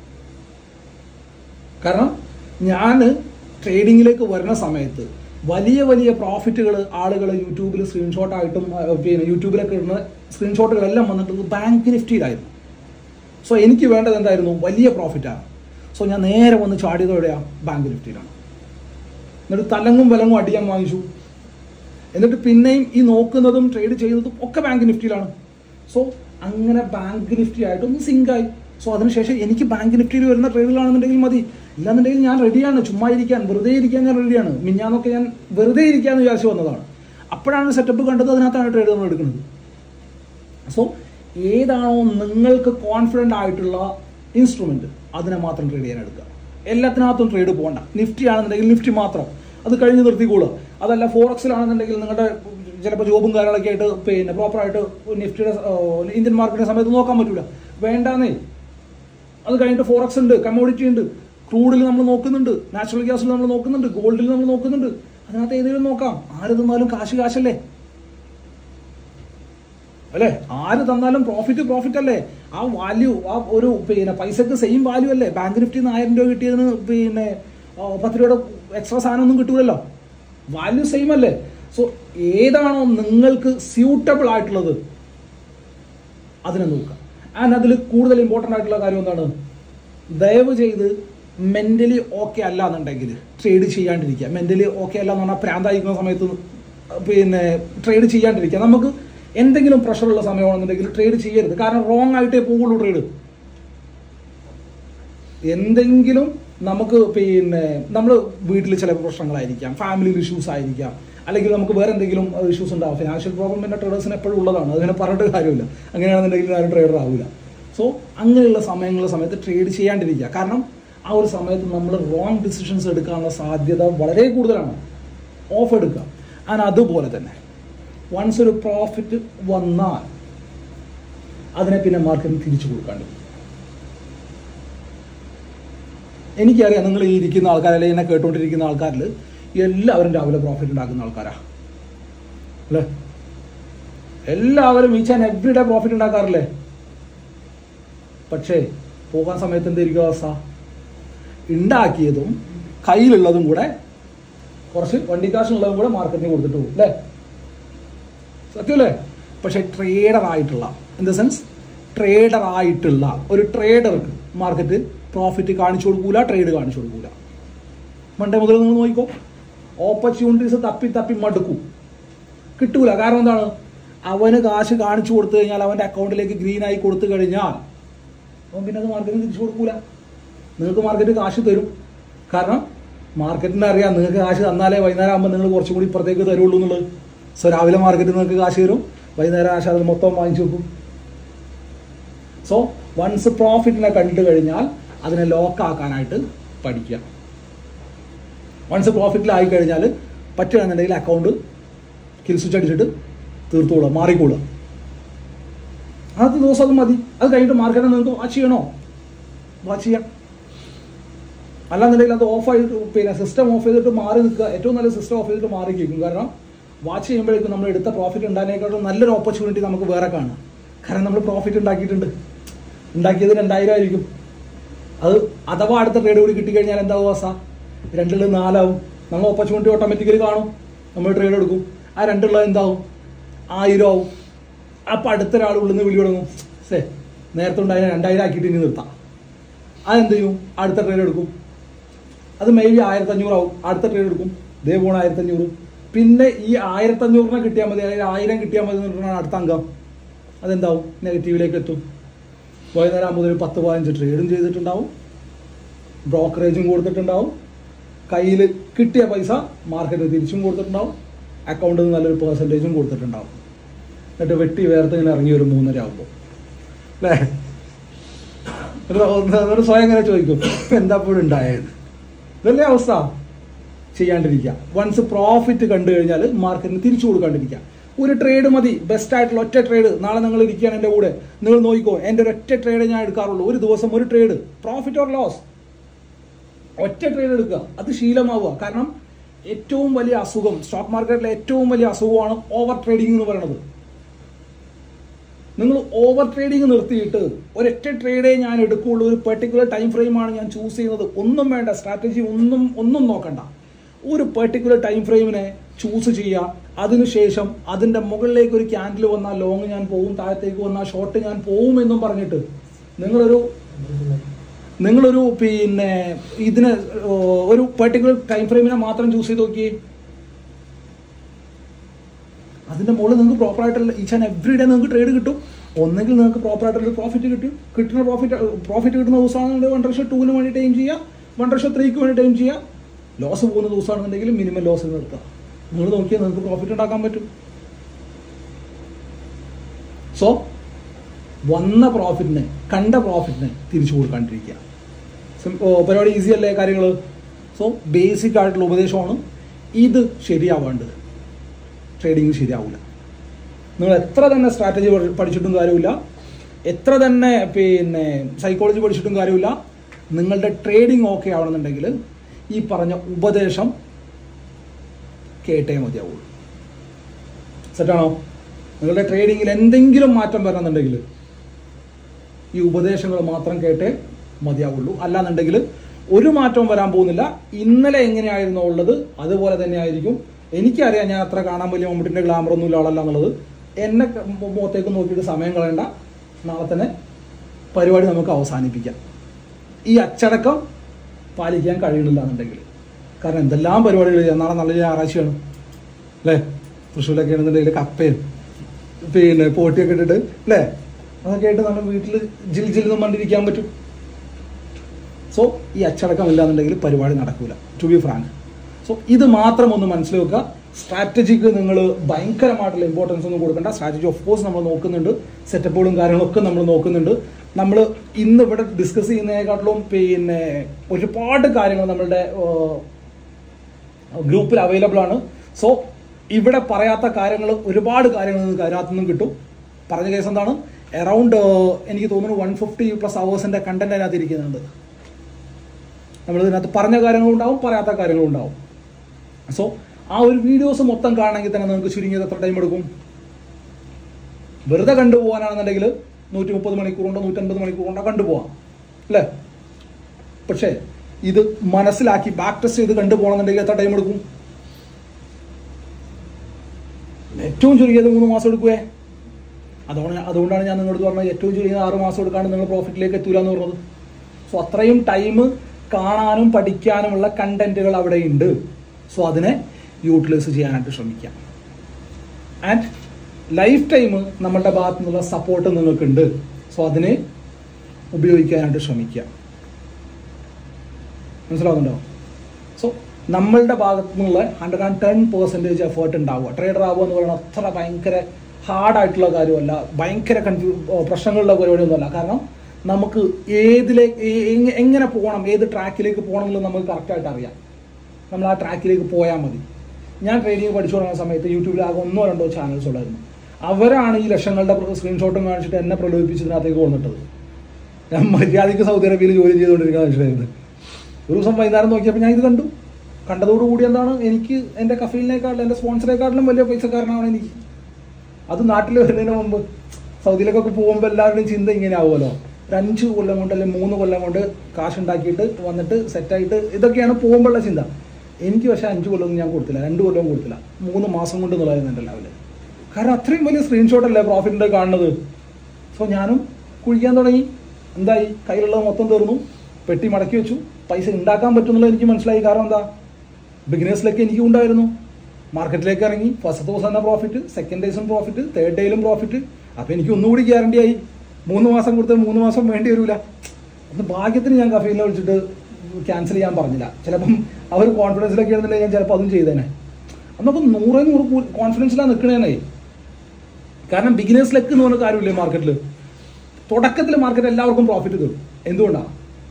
കാരണം ഞാൻ ട്രേഡിങ്ങിലേക്ക് വരുന്ന സമയത്ത് വലിയ വലിയ പ്രോഫിറ്റുകൾ ആളുകൾ യൂട്യൂബിൽ സ്ക്രീൻഷോട്ടായിട്ടും പിന്നെ യൂട്യൂബിലൊക്കെ ഇടുന്ന സ്ക്രീൻഷോട്ടുകളെല്ലാം വന്നിട്ടുള്ളത് ബാങ്ക് നിഫ്റ്റിയിലായിരുന്നു സോ എനിക്ക് വേണ്ടത് എന്തായിരുന്നു വലിയ പ്രോഫിറ്റാണ് സോ ഞാൻ നേരെ വന്ന് ചാടിയത് എവിടെയാ ബാങ്ക് നിഫ്റ്റിയിലാണ് എന്നിട്ട് തലങ്ങും വിലങ്ങും അടിയാൻ വാങ്ങിച്ചു എന്നിട്ട് പിന്നെയും ഈ നോക്കുന്നതും ട്രേഡ് ചെയ്യുന്നതും ഒക്കെ ബാങ്ക് നിഫ്റ്റിയിലാണ് സോ അങ്ങനെ ബാങ്ക് നിഫ്റ്റി ആയിട്ട് ഒന്ന് സിങ്ക് ആയി സോ അതിനുശേഷം എനിക്ക് ബാങ്ക് നിഫ്റ്റിയിൽ വരുന്ന ട്രേഡുകളാണെന്നുണ്ടെങ്കിൽ മതി ഇല്ലാന്നുണ്ടെങ്കിൽ ഞാൻ റെഡിയാണ് ചുമ്മാ ഇരിക്കാൻ വെറുതെ ഇരിക്കാൻ ഞാൻ റെഡിയാണ് മിഞ്ഞാന്നൊക്കെ ഞാൻ വെറുതെ ഇരിക്കാന്ന് വിചാരിച്ചു വന്നതാണ് അപ്പോഴാണ് സെറ്റപ്പ് കണ്ടത് അതിനകത്താണ് ട്രേഡ് നമ്മൾ എടുക്കുന്നത് സോ ഏതാണോ നിങ്ങൾക്ക് കോൺഫിഡൻ്റ് ആയിട്ടുള്ള ഇൻസ്ട്രുമെന്റ് അതിനെ മാത്രം ട്രേഡ് ചെയ്യാൻ എടുക്കുക എല്ലാത്തിനകത്തും ട്രേഡ് പോകണ്ട നിഫ്റ്റി ആണെന്നുണ്ടെങ്കിൽ നിഫ്റ്റി മാത്രം അത് കഴിഞ്ഞ് നിർത്തിക്കോളുക അതല്ല ഫോറക്സിലാണെന്നുണ്ടെങ്കിൽ നിങ്ങളുടെ ചിലപ്പോൾ ജോബും കാര്യങ്ങളൊക്കെ ആയിട്ട് പിന്നെ പ്രോപ്പറായിട്ട് നിഫ്റ്റിയുടെ ഏഹ്, ഇന്ത്യൻ മാർക്കറ്റിന്റെ സമയത്ത് നോക്കാൻ പറ്റൂല വേണ്ടാന്നേ അത് കഴിഞ്ഞിട്ട് ഫോറക്സ് ഉണ്ട് കമ്മോഡിറ്റി ഉണ്ട് ക്രൂഡിൽ നമ്മൾ നോക്കുന്നുണ്ട് നാച്ചുറൽ ഗ്യാസിൽ നമ്മൾ നോക്കുന്നുണ്ട് ഗോൾഡിൽ നമ്മൾ നോക്കുന്നുണ്ട് അതിനകത്ത് ഏതെങ്കിലും നോക്കാം ആര് തന്നാലും കാശ് കാശല്ലേ അല്ലേ ആര് തന്നാലും പ്രോഫിറ്റ് പ്രോഫിറ്റ് അല്ലേ ആ വാല്യൂ ആ ഒരു പിന്നെ പൈസക്ക് സെയിം വാല്യൂ അല്ലേ ബാങ്ക് നിഫ്റ്റിന്ന് ആയിരം രൂപ കിട്ടിയതിന് പിന്നെ ആ, പത്ത് രൂപയുടെ എക്സ്ട്രാ സാധനം ഒന്നും കിട്ടൂലല്ലോ വാല്യൂ സെയിം അല്ലേ സോ ഏതാണോ നിങ്ങൾക്ക് സ്യൂട്ടബിൾ ആയിട്ടുള്ളത് അതിനെ നോക്കുക ആൻഡ് അതിൽ കൂടുതൽ ഇമ്പോർട്ടൻ്റ് ആയിട്ടുള്ള കാര്യം എന്താണ് ദയവ് ചെയ്ത് മെന്റലി ഓക്കെ അല്ല എന്നുണ്ടെങ്കിൽ ട്രേഡ് ചെയ്യാണ്ടിരിക്കുക മെൻ്റലി ഓക്കെ അല്ല എന്ന് പറഞ്ഞാൽ പ്രാന്തായിരിക്കുന്ന സമയത്ത് പിന്നെ ട്രേഡ് ചെയ്യാണ്ടിരിക്കുക നമുക്ക് എന്തെങ്കിലും പ്രഷറുള്ള സമയമാണെന്നുണ്ടെങ്കിൽ ട്രേഡ് ചെയ്യരുത് കാരണം റോങ് ആയിട്ടേ പോകുള്ളൂ ട്രേഡ് എന്തെങ്കിലും നമുക്ക് പിന്നെ നമ്മൾ വീട്ടിൽ ചില പ്രശ്നങ്ങളായിരിക്കാം ഫാമിലി ഇഷ്യൂസ് ആയിരിക്കാം അല്ലെങ്കിൽ നമുക്ക് വേറെ എന്തെങ്കിലും ഇഷ്യൂസ് ഉണ്ടാവും ഫിനാൻഷ്യൽ പ്രോബ്ലം പിന്നെ ട്രേഡേഴ്സിന് എപ്പോഴും ഉള്ളതാണ് അതിനെ പറഞ്ഞിട്ട് കാര്യമില്ല അങ്ങനെയാണെന്നുണ്ടെങ്കിൽ ആരും ട്രേഡർ ആവില്ല സോ അങ്ങനെയുള്ള സമയങ്ങളുള്ള സമയത്ത് ട്രേഡ് ചെയ്യാണ്ടിരിക്കുക കാരണം ആ ഒരു സമയത്ത് നമ്മൾ റോങ് ഡിസിഷൻസ് എടുക്കാനുള്ള സാധ്യത വളരെ കൂടുതലാണ് ഓഫ് എടുക്കുക ആൻഡ് അതുപോലെ തന്നെ വൺസ് ഒരു പ്രോഫിറ്റ് വന്നാൽ അതിനെ പിന്നെ മാർക്കറ്റിന് തിരിച്ചു കൊടുക്കാണ്ട് എനിക്കറിയാം നിങ്ങൾ ഈ ഇരിക്കുന്ന ആൾക്കാർ അല്ലെങ്കിൽ എന്നെ കേട്ടുകൊണ്ടിരിക്കുന്ന ആൾക്കാരിൽ എല്ലാവരും രാവിലെ പ്രോഫിറ്റ് ഉണ്ടാക്കുന്ന ആൾക്കാരാ അല്ലേ എല്ലാവരും each and every day profit ഉണ്ടാക്കാറില്ലേ പക്ഷേ പോകാൻ സമയത്ത് എന്തായിരിക്കും അവസ്ഥ ഉണ്ടാക്കിയതും കയ്യിലുള്ളതും കൂടെ കുറച്ച് വണ്ടിക്കാശുള്ളതും കൂടെ മാർക്കറ്റിന് കൊടുത്തിട്ട് പോകും അല്ലേ സത്യമല്ലേ പക്ഷെ ട്രേഡർ ആയിട്ടുള്ള ഇൻ ദ സെൻസ് ട്രേഡർ ആയിട്ടുള്ള ഒരു ട്രേഡർക്ക് മാർക്കറ്റ് പ്രോഫിറ്റ് കാണിച്ചു കൊടുക്കൂല ട്രേഡ് കാണിച്ചു കൊടുക്കൂല മണ്ടേ മുതൽ നിങ്ങൾ നോക്കിക്കോ ഓപ്പർച്യൂണിറ്റീസ് തപ്പി തപ്പി മടുക്കും കിട്ടൂല കാരണം എന്താണ് അവന് കാശ് കാണിച്ചു കൊടുത്തു കഴിഞ്ഞാൽ അവൻ്റെ അക്കൗണ്ടിലേക്ക് ഗ്രീൻ ആയി കൊടുത്തു കഴിഞ്ഞാൽ അവൻ പിന്നെ അത് മാർക്കറ്റിന് തിരിച്ചു കൊടുക്കൂല നിങ്ങൾക്ക് മാർക്കറ്റ് കാശ് തരും കാരണം മാർക്കറ്റിന് അറിയാം നിങ്ങൾക്ക് കാശ് തന്നാലേ വൈകുന്നേരം ആകുമ്പോൾ നിങ്ങൾ കുറച്ചും കൂടി ഇപ്പുറത്തേക്ക് തരുള്ളൂ എന്നുള്ളത് സോ രാവിലെ മാർക്കറ്റിൽ നിങ്ങൾക്ക് കാശ് തരും വൈകുന്നേരം കാശ് അത് മൊത്തം വാങ്ങിച്ചു വെക്കും സോ വൺസ് പ്രോഫിറ്റിനെ കണ്ടു കഴിഞ്ഞാൽ അതിനെ ലോക്ക് ആക്കാനായിട്ട് പഠിക്കുക വൺസ് പ്രോഫിറ്റിലായി കഴിഞ്ഞാൽ പറ്റുകയാണെന്നുണ്ടെങ്കിൽ അക്കൗണ്ട് കിൽ സ്വിച്ച് അടിച്ചിട്ട് തീർത്തോളുക മാറിക്കോളുക ആദ്യത്തെ ദിവസം അത് മതി അത് കഴിഞ്ഞിട്ട് മാർക്കറ്റിൽ നിങ്ങൾക്ക് വാച്ച് ചെയ്യണോ വാച്ച് ചെയ്യാം അല്ലാന്നുണ്ടെങ്കിൽ അത് ഓഫ് ആയിട്ട് പിന്നെ സിസ്റ്റം ഓഫ് ചെയ്തിട്ട് മാറി നിൽക്കുക ഏറ്റവും നല്ല സിസ്റ്റം ഓഫ് ചെയ്തിട്ട് മാറി കേൾക്കും കാരണം വാച്ച് ചെയ്യുമ്പോഴേക്കും നമ്മൾ എടുത്ത പ്രോഫിറ്റ് ഉണ്ടാകുന്നതിനേക്കാളും നല്ലൊരു ഓപ്പർച്യൂണിറ്റി നമുക്ക് വേറെ കാണാം കാരണം നമ്മൾ പ്രോഫിറ്റ് ഉണ്ടാക്കിയിട്ടുണ്ട് ഉണ്ടാക്കിയത് രണ്ടായിരം ആയിരിക്കും അത് അഥവാ അടുത്ത ട്രേഡ് കൂടി കിട്ടിക്കഴിഞ്ഞാൽ എന്താവും അവസ്ഥ രണ്ടിൽ നാലാവും നമ്മൾ ഓപ്പർച്യൂണിറ്റി ഓട്ടോമാറ്റിക്കലി കാണും നമ്മൾ ട്രേഡ് എടുക്കും ആ രണ്ടുള്ളത് എന്താവും ആയിരം ആവും അപ്പം അടുത്തൊരാൾ ഉള്ളിൽ നിന്ന് വിളി തുടങ്ങും സേ നേരത്തെ ഉണ്ടായ രണ്ടായിരം ആക്കിയിട്ട് ഇനി നിർത്താം അതെന്ത് ചെയ്യും അടുത്ത ട്രേഡ് എടുക്കും അത് മേ ബി ആയിരത്തഞ്ഞൂറാവും അടുത്ത ട്രേഡ് എടുക്കും ദേ പോണ ആയിരത്തഞ്ഞൂറ് പിന്നെ ഈ ആയിരത്തഞ്ഞൂറിനെ കിട്ടിയാൽ മതി അല്ലെങ്കിൽ ആയിരം കിട്ടിയാൽ മതി എന്ന് പറഞ്ഞാൽ അടുത്ത അംഗം അതെന്താവും നെഗറ്റീവിലേക്ക് എത്തും വൈകുന്നേരം ആകുമ്പോൾ ഒരു പത്ത് പതിനഞ്ച് ട്രേഡും ചെയ്തിട്ടുണ്ടാവും ബ്രോക്കറേജും കൊടുത്തിട്ടുണ്ടാവും കയ്യിൽ കിട്ടിയ പൈസ മാർക്കറ്റിൽ തിരിച്ചും കൊടുത്തിട്ടുണ്ടാവും അക്കൗണ്ടിൽ നിന്ന് നല്ലൊരു പെർസെൻറ്റേജും കൊടുത്തിട്ടുണ്ടാവും എന്നിട്ട് വെട്ടി വേർത്ത് ഇങ്ങനെ ഇറങ്ങി ഒരു മൂന്നര ആകുമ്പോൾ അല്ലേ ഒരു ഒരു സ്വയം ഇങ്ങനെ ചോദിക്കും ഇപ്പം എന്താ ഇപ്പോഴും ഉണ്ടായത് ഇതല്ലേ അവസ്ഥ ചെയ്യാണ്ടിരിക്കുക വൺസ് പ്രോഫിറ്റ് കണ്ടു കഴിഞ്ഞാൽ മാർക്കറ്റിന് തിരിച്ചു കൊടുക്കാണ്ടിരിക്കുക ഒരു ട്രേഡ് മതി ബെസ്റ്റ് ആയിട്ടുള്ള ഒറ്റ ട്രേഡ് നാളെ നിങ്ങൾ ഇരിക്കുകയാണ് എൻ്റെ കൂടെ നിങ്ങൾ നോക്കിക്കോ എൻ്റെ ഒരു ഒറ്റ ട്രേഡ് ഞാൻ എടുക്കാറുള്ളൂ ഒരു ദിവസം ഒരു ട്രേഡ് പ്രോഫിറ്റ് ഓർ ലോസ് ഒറ്റ ട്രേഡ് എടുക്കുക അത് ശീലമാവുക കാരണം ഏറ്റവും വലിയ അസുഖം സ്റ്റോക്ക് മാർക്കറ്റിലെ ഏറ്റവും വലിയ അസുഖമാണ് ഓവർ ട്രേഡിംഗ് എന്ന് പറയുന്നത് നിങ്ങൾ ഓവർ ട്രേഡിംഗ് നിർത്തിയിട്ട് ഒരൊറ്റ ട്രേഡേ ഞാൻ എടുക്കുകയുള്ളൂ ഒരു പെർട്ടിക്കുലർ ടൈം ഫ്രെയിമാണ് ഞാൻ ചൂസ് ചെയ്യുന്നത് ഒന്നും വേണ്ട സ്ട്രാറ്റജി ഒന്നും ഒന്നും നോക്കണ്ട ഒരു പെർട്ടിക്കുലർ ടൈം ഫ്രെയിമിനെ ചൂസ് ചെയ്യുക അതിനുശേഷം അതിൻ്റെ മുകളിലേക്ക് ഒരു ക്യാൻഡിൽ വന്നാൽ ലോങ് ഞാൻ പോവും താഴത്തേക്ക് വന്നാൽ ഷോർട്ട് ഞാൻ പോവും എന്നും പറഞ്ഞിട്ട് നിങ്ങളൊരു നിങ്ങളൊരു പിന്നെ ഇതിന് ഒരു പെർട്ടിക്കുലർ ടൈം ഫ്രെയിമിനെ മാത്രം ചൂസ് ചെയ്ത് നോക്കിയേ അതിന്റെ മുകളിൽ നിങ്ങൾക്ക് പ്രോപ്പർ ആയിട്ടുള്ള ഈച്ച് ആൻഡ് എവറി ഡേ നിങ്ങൾക്ക് ട്രേഡ് കിട്ടും ഒന്നെങ്കിൽ നിങ്ങൾക്ക് പ്രോപ്പർ ആയിട്ടുള്ള പ്രോഫിറ്റ് കിട്ടും കിട്ടുന്ന പ്രോഫിറ്റ് പ്രോഫിറ്റ് കിട്ടുന്ന ദിവസമാണെങ്കിൽ വൺ റേഷ്യോ ടൂവിന് വേണ്ടി ടൈം ചെയ്യുക വൺ റേഷ്യോ ത്രീക്ക് വേണ്ടി ടൈം ചെയ്യുക ലോസ് പോകുന്ന ദിവസമാണെന്നുണ്ടെങ്കിൽ മിനിമം ലോസ് നിർത്തുക നിങ്ങൾ നോക്കിയാൽ നിങ്ങൾക്ക് പ്രോഫിറ്റ് ഉണ്ടാക്കാൻ പറ്റും സോ വന്ന പ്രോഫിറ്റിനെ കണ്ട പ്രോഫിറ്റിനെ തിരിച്ചു കൊടുക്കാണ്ടിരിക്കുക സിം- ഓ, പരിപാടി ഈസി അല്ലേ കാര്യങ്ങൾ സോ ബേസിക് ആയിട്ടുള്ള ഉപദേശമാണ് ഇത് ശരിയാവേണ്ടത് ട്രേഡിങ് ശരിയാവില്ല നിങ്ങൾ എത്ര തന്നെ സ്ട്രാറ്റജി പഠിച്ചിട്ടും കാര്യമില്ല എത്ര തന്നെ പിന്നെ സൈക്കോളജി പഠിച്ചിട്ടും കാര്യമില്ല നിങ്ങളുടെ ട്രേഡിംഗ് ഓക്കെ ആവണമെന്നുണ്ടെങ്കിൽ ഈ പറഞ്ഞ ഉപദേശം കേട്ടേ മതിയാവുള്ളൂ സെറ്റാണോ നിങ്ങളുടെ ട്രേഡിങ്ങിൽ എന്തെങ്കിലും മാറ്റം വരണമെന്നുണ്ടെങ്കിൽ ഈ ഉപദേശങ്ങൾ മാത്രം കേട്ടേ മതിയാവുള്ളൂ അല്ലാന്നുണ്ടെങ്കിൽ ഒരു മാറ്റവും വരാൻ പോകുന്നില്ല ഇന്നലെ എങ്ങനെയായിരുന്നു ഉള്ളത് അതുപോലെ തന്നെ ആയിരിക്കും എനിക്കറിയാം ഞാൻ അത്ര കാണാൻ വലിയ മമ്മൂട്ടിന്റെ ഗ്ലാമർ ഒന്നും ഇല്ല ആളല്ല എന്നുള്ളത് എന്നെ ക- മുഖത്തേക്ക് നോക്കിയിട്ട് സമയം കളയണ്ട നാളെ തന്നെ പരിപാടി നമുക്ക് അവസാനിപ്പിക്കാം ഈ അച്ചടക്കം പാലിക്കാൻ കഴിയണില്ല എന്നുണ്ടെങ്കിൽ കാരണം എന്തെല്ലാം പരിപാടികൾ ചെയ്യാം നാളെ നല്ല ഞായറാഴ്ചയാണ് അല്ലേ തൃശ്ശൂരൊക്കെ ആണെന്നുണ്ടെങ്കിൽ കപ്പയും പിന്നെ പോട്ടിയൊക്കെ ഇട്ടിട്ട് അല്ലേ അതൊക്കെ ആയിട്ട് നമ്മൾ വീട്ടിൽ ജിൽ ജിൽ എന്ന് പറഞ്ഞിരിക്കാൻ പറ്റും സോ ഈ അച്ചടക്കം ഇല്ലാന്നുണ്ടെങ്കിൽ പരിപാടി നടക്കൂല ടു ബി ഫ്രാങ്ക് സോ ഇത് മാത്രം ഒന്ന് മനസ്സിൽ വെക്കുക സ്ട്രാറ്റജിക്ക് നിങ്ങൾ ഭയങ്കരമായിട്ടുള്ള ഇമ്പോർട്ടൻസ് ഒന്നും കൊടുക്കേണ്ട സ്ട്രാറ്റജി ഓഫ് കോഴ്സ് നമ്മൾ നോക്കുന്നുണ്ട് സെറ്റപ്പുകളും കാര്യങ്ങളൊക്കെ നമ്മൾ നോക്കുന്നുണ്ട് നമ്മൾ ഇന്ന് ഇവിടെ ഡിസ്കസ് ചെയ്യുന്നതിനെക്കാട്ടിലും പിന്നെ ഒരുപാട് കാര്യങ്ങൾ നമ്മളുടെ ഗ്രൂപ്പിൽ അവൈലബിൾ ആണ് സോ ഇവിടെ പറയാത്ത കാര്യങ്ങൾ ഒരുപാട് കാര്യങ്ങൾ നിങ്ങൾക്ക് അതിനകത്തു നിന്നും കിട്ടും പറഞ്ഞ കേസ് എന്താണ് അറൗണ്ട് എനിക്ക് തോന്നുന്നു വൺ ഫിഫ്റ്റി പ്ലസ് അവേഴ്സിന്റെ കണ്ടന്റ് അതിനകത്ത് ഇരിക്കുന്നുണ്ട് നമ്മൾ ഇതിനകത്ത് പറഞ്ഞ കാര്യങ്ങളും ഉണ്ടാവും പറയാത്ത കാര്യങ്ങളും ഉണ്ടാവും സോ ആ ഒരു വീഡിയോസ് മൊത്തം കാണണമെങ്കിൽ തന്നെ നിങ്ങൾക്ക് ചുരുങ്ങിയത് എത്ര ടൈം എടുക്കും വെറുതെ കണ്ടുപോകാനാണെന്നുണ്ടെങ്കിൽ നൂറ്റി മുപ്പത് മണിക്കൂറുണ്ടോ നൂറ്റൻപത് മണിക്കൂറുണ്ടോ കണ്ടുപോകാം അല്ലേ പക്ഷേ ഇത് മനസ്സിലാക്കി ബാക്ക് ടെസ്റ്റ് ചെയ്ത് കണ്ടുപോകണമെന്നുണ്ടെങ്കിൽ എത്ര ടൈം എടുക്കും ഏറ്റവും ചുരുങ്ങിയത് മൂന്ന് മാസം എടുക്കുവേ അതുകൊണ്ട് അതുകൊണ്ടാണ് ഞാൻ നിങ്ങളോട് പറഞ്ഞത് ഏറ്റവും ചുരുങ്ങിയത് ആറ് മാസം എടുക്കാണ്ട് നിങ്ങൾ പ്രോഫിറ്റിലേക്ക് എത്തൂല എന്ന് പറഞ്ഞത് സോ അത്രയും ടൈം കാണാനും പഠിക്കാനുമുള്ള കണ്ടന്റുകൾ അവിടെ ഉണ്ട് സോ അതിനെ യൂട്ടിലൈസ് ചെയ്യാനായിട്ട് ശ്രമിക്കാം ആൻഡ് ലൈഫ് ടൈം നമ്മളുടെ ഭാഗത്തു നിന്നുള്ള സപ്പോർട്ട് നിങ്ങൾക്കുണ്ട് സോ അതിനെ ഉപയോഗിക്കാനായിട്ട് ശ്രമിക്കാം മനസ്സിലാവുന്നുണ്ടോ സോ നമ്മളുടെ ഭാഗത്തു നിന്നുള്ള hundred and ten percentage effort ഉണ്ടാവുക ട്രേഡർ ആവുക എന്ന് പറയുന്നത് അത്ര ഭയങ്കര ഹാർഡായിട്ടുള്ള കാര്യമല്ല ഭയങ്കര കൺഫ്യൂ പ്രശ്നങ്ങളുടെ പരിപാടിയൊന്നുമല്ല കാരണം നമുക്ക് ഏതിലെ ഏ- എങ്ങ- എങ്ങനെ പോകണം ഏത് ട്രാക്കിലേക്ക് പോകണം എന്നുള്ളത് നമുക്ക് കറക്റ്റായിട്ട് അറിയാം നമ്മൾ ആ ട്രാക്കിലേക്ക് പോയാൽ മതി ഞാൻ ട്രെയിനിങ് പഠിച്ചു തുടങ്ങുന്ന സമയത്ത് യൂട്യൂബിൽ ആകെ ഒന്നോ രണ്ടോ ചാനൽസ് ഉള്ളായിരുന്നു അവരാണ് ഈ ലക്ഷങ്ങളുടെ സ്ക്രീൻഷോട്ടും കാണിച്ചിട്ട് എന്നെ പ്രലോഭിപ്പിച്ചതിനകത്തേക്ക് വന്നിട്ടത് ഞാൻ മര്യാദയ്ക്ക് സൗദി അറേബ്യയിൽ ജോലി ചെയ്തുകൊണ്ടിരിക്കുന്ന മനുഷ്യരായിരുന്നു ഒരു ദിവസം വൈകുന്നേരം നോക്കിയപ്പോൾ ഞാൻ ഇത് കണ്ടു കണ്ടതോടുകൂടി എന്താണ് എനിക്ക് എൻ്റെ കഫീലിനേക്കാളും എൻ്റെ സ്പോൺസറേക്കാട്ടിലും വലിയ പൈസക്കാരനാണ് എനിക്ക് അത് നാട്ടിൽ വരുന്നതിന് മുമ്പ് സൗദിയിലേക്കൊക്കെ പോകുമ്പോൾ എല്ലാവരുടെയും ചിന്ത ഇങ്ങനെ ആവുമല്ലോ ഒരു അഞ്ച് കൊല്ലം കൊണ്ട് അല്ലെങ്കിൽ മൂന്ന് കൊല്ലം കൊണ്ട് കാശ് ഉണ്ടാക്കിയിട്ട് വന്നിട്ട് സെറ്റായിട്ട് ഇതൊക്കെയാണ് പോകുമ്പോഴുള്ള ചിന്ത എനിക്ക് പക്ഷേ അഞ്ച് കൊല്ലമൊന്നും ഞാൻ കൊടുത്തില്ല രണ്ട് കൊല്ലവും കൊടുത്തില്ല മൂന്ന് മാസം കൊണ്ട് എന്നുള്ളതായിരുന്നു എൻ്റെ ലെവല് കാരണം അത്രയും വലിയ സ്ക്രീൻഷോട്ട് അല്ലേ പ്രോഫിറ്റിൻ്റെ കാണുന്നത് സോ ഞാനും കുഴിക്കാൻ തുടങ്ങി എന്തായി കയ്യിലുള്ളത് മൊത്തം തീർന്നു പെട്ടി മടക്കി വെച്ചു പൈസ ഉണ്ടാക്കാൻ പറ്റുന്നുള്ളത് എനിക്ക് മനസ്സിലായി കാരണം എന്താ ബിഗിനേഴ്സിലേക്ക് എനിക്കും ഉണ്ടായിരുന്നു മാർക്കറ്റിലേക്ക് ഇറങ്ങി ഫസ്റ്റ് ദിവസം തന്നെ പ്രോഫിറ്റ് സെക്കൻഡ് ഡേയ്സും പ്രോഫിറ്റ് തേർഡ് ഡേയിലും പ്രോഫിറ്റ് അപ്പോൾ എനിക്ക് ഒന്നുകൂടി ഗ്യാരണ്ടി ആയി മൂന്ന് മാസം കൊടുത്ത് മൂന്ന് മാസം വേണ്ടി വരില്ല അന്ന് ഭാഗ്യത്തിന് ഞാൻ കഫീലിനെ വിളിച്ചിട്ട് ക്യാൻസൽ ചെയ്യാൻ പറഞ്ഞില്ല ചിലപ്പം അവർ കോൺഫിഡൻസിലൊക്കെ ആണെന്നുണ്ടെങ്കിൽ ഞാൻ ചിലപ്പോൾ അതും ചെയ്തേനെ അന്നൊക്കെ നൂറേ നൂറ് കോൺഫിഡൻസിലാണ് നിൽക്കണേനെ കാരണം ബിഗിനേഴ്സ് ലെക്ക് എന്ന് പറഞ്ഞ കാര്യമില്ലേ മാർക്കറ്റിൽ തുടക്കത്തിൽ മാർക്കറ്റ് എല്ലാവർക്കും പ്രോഫിറ്റ് തരും എന്തുകൊണ്ടാണ്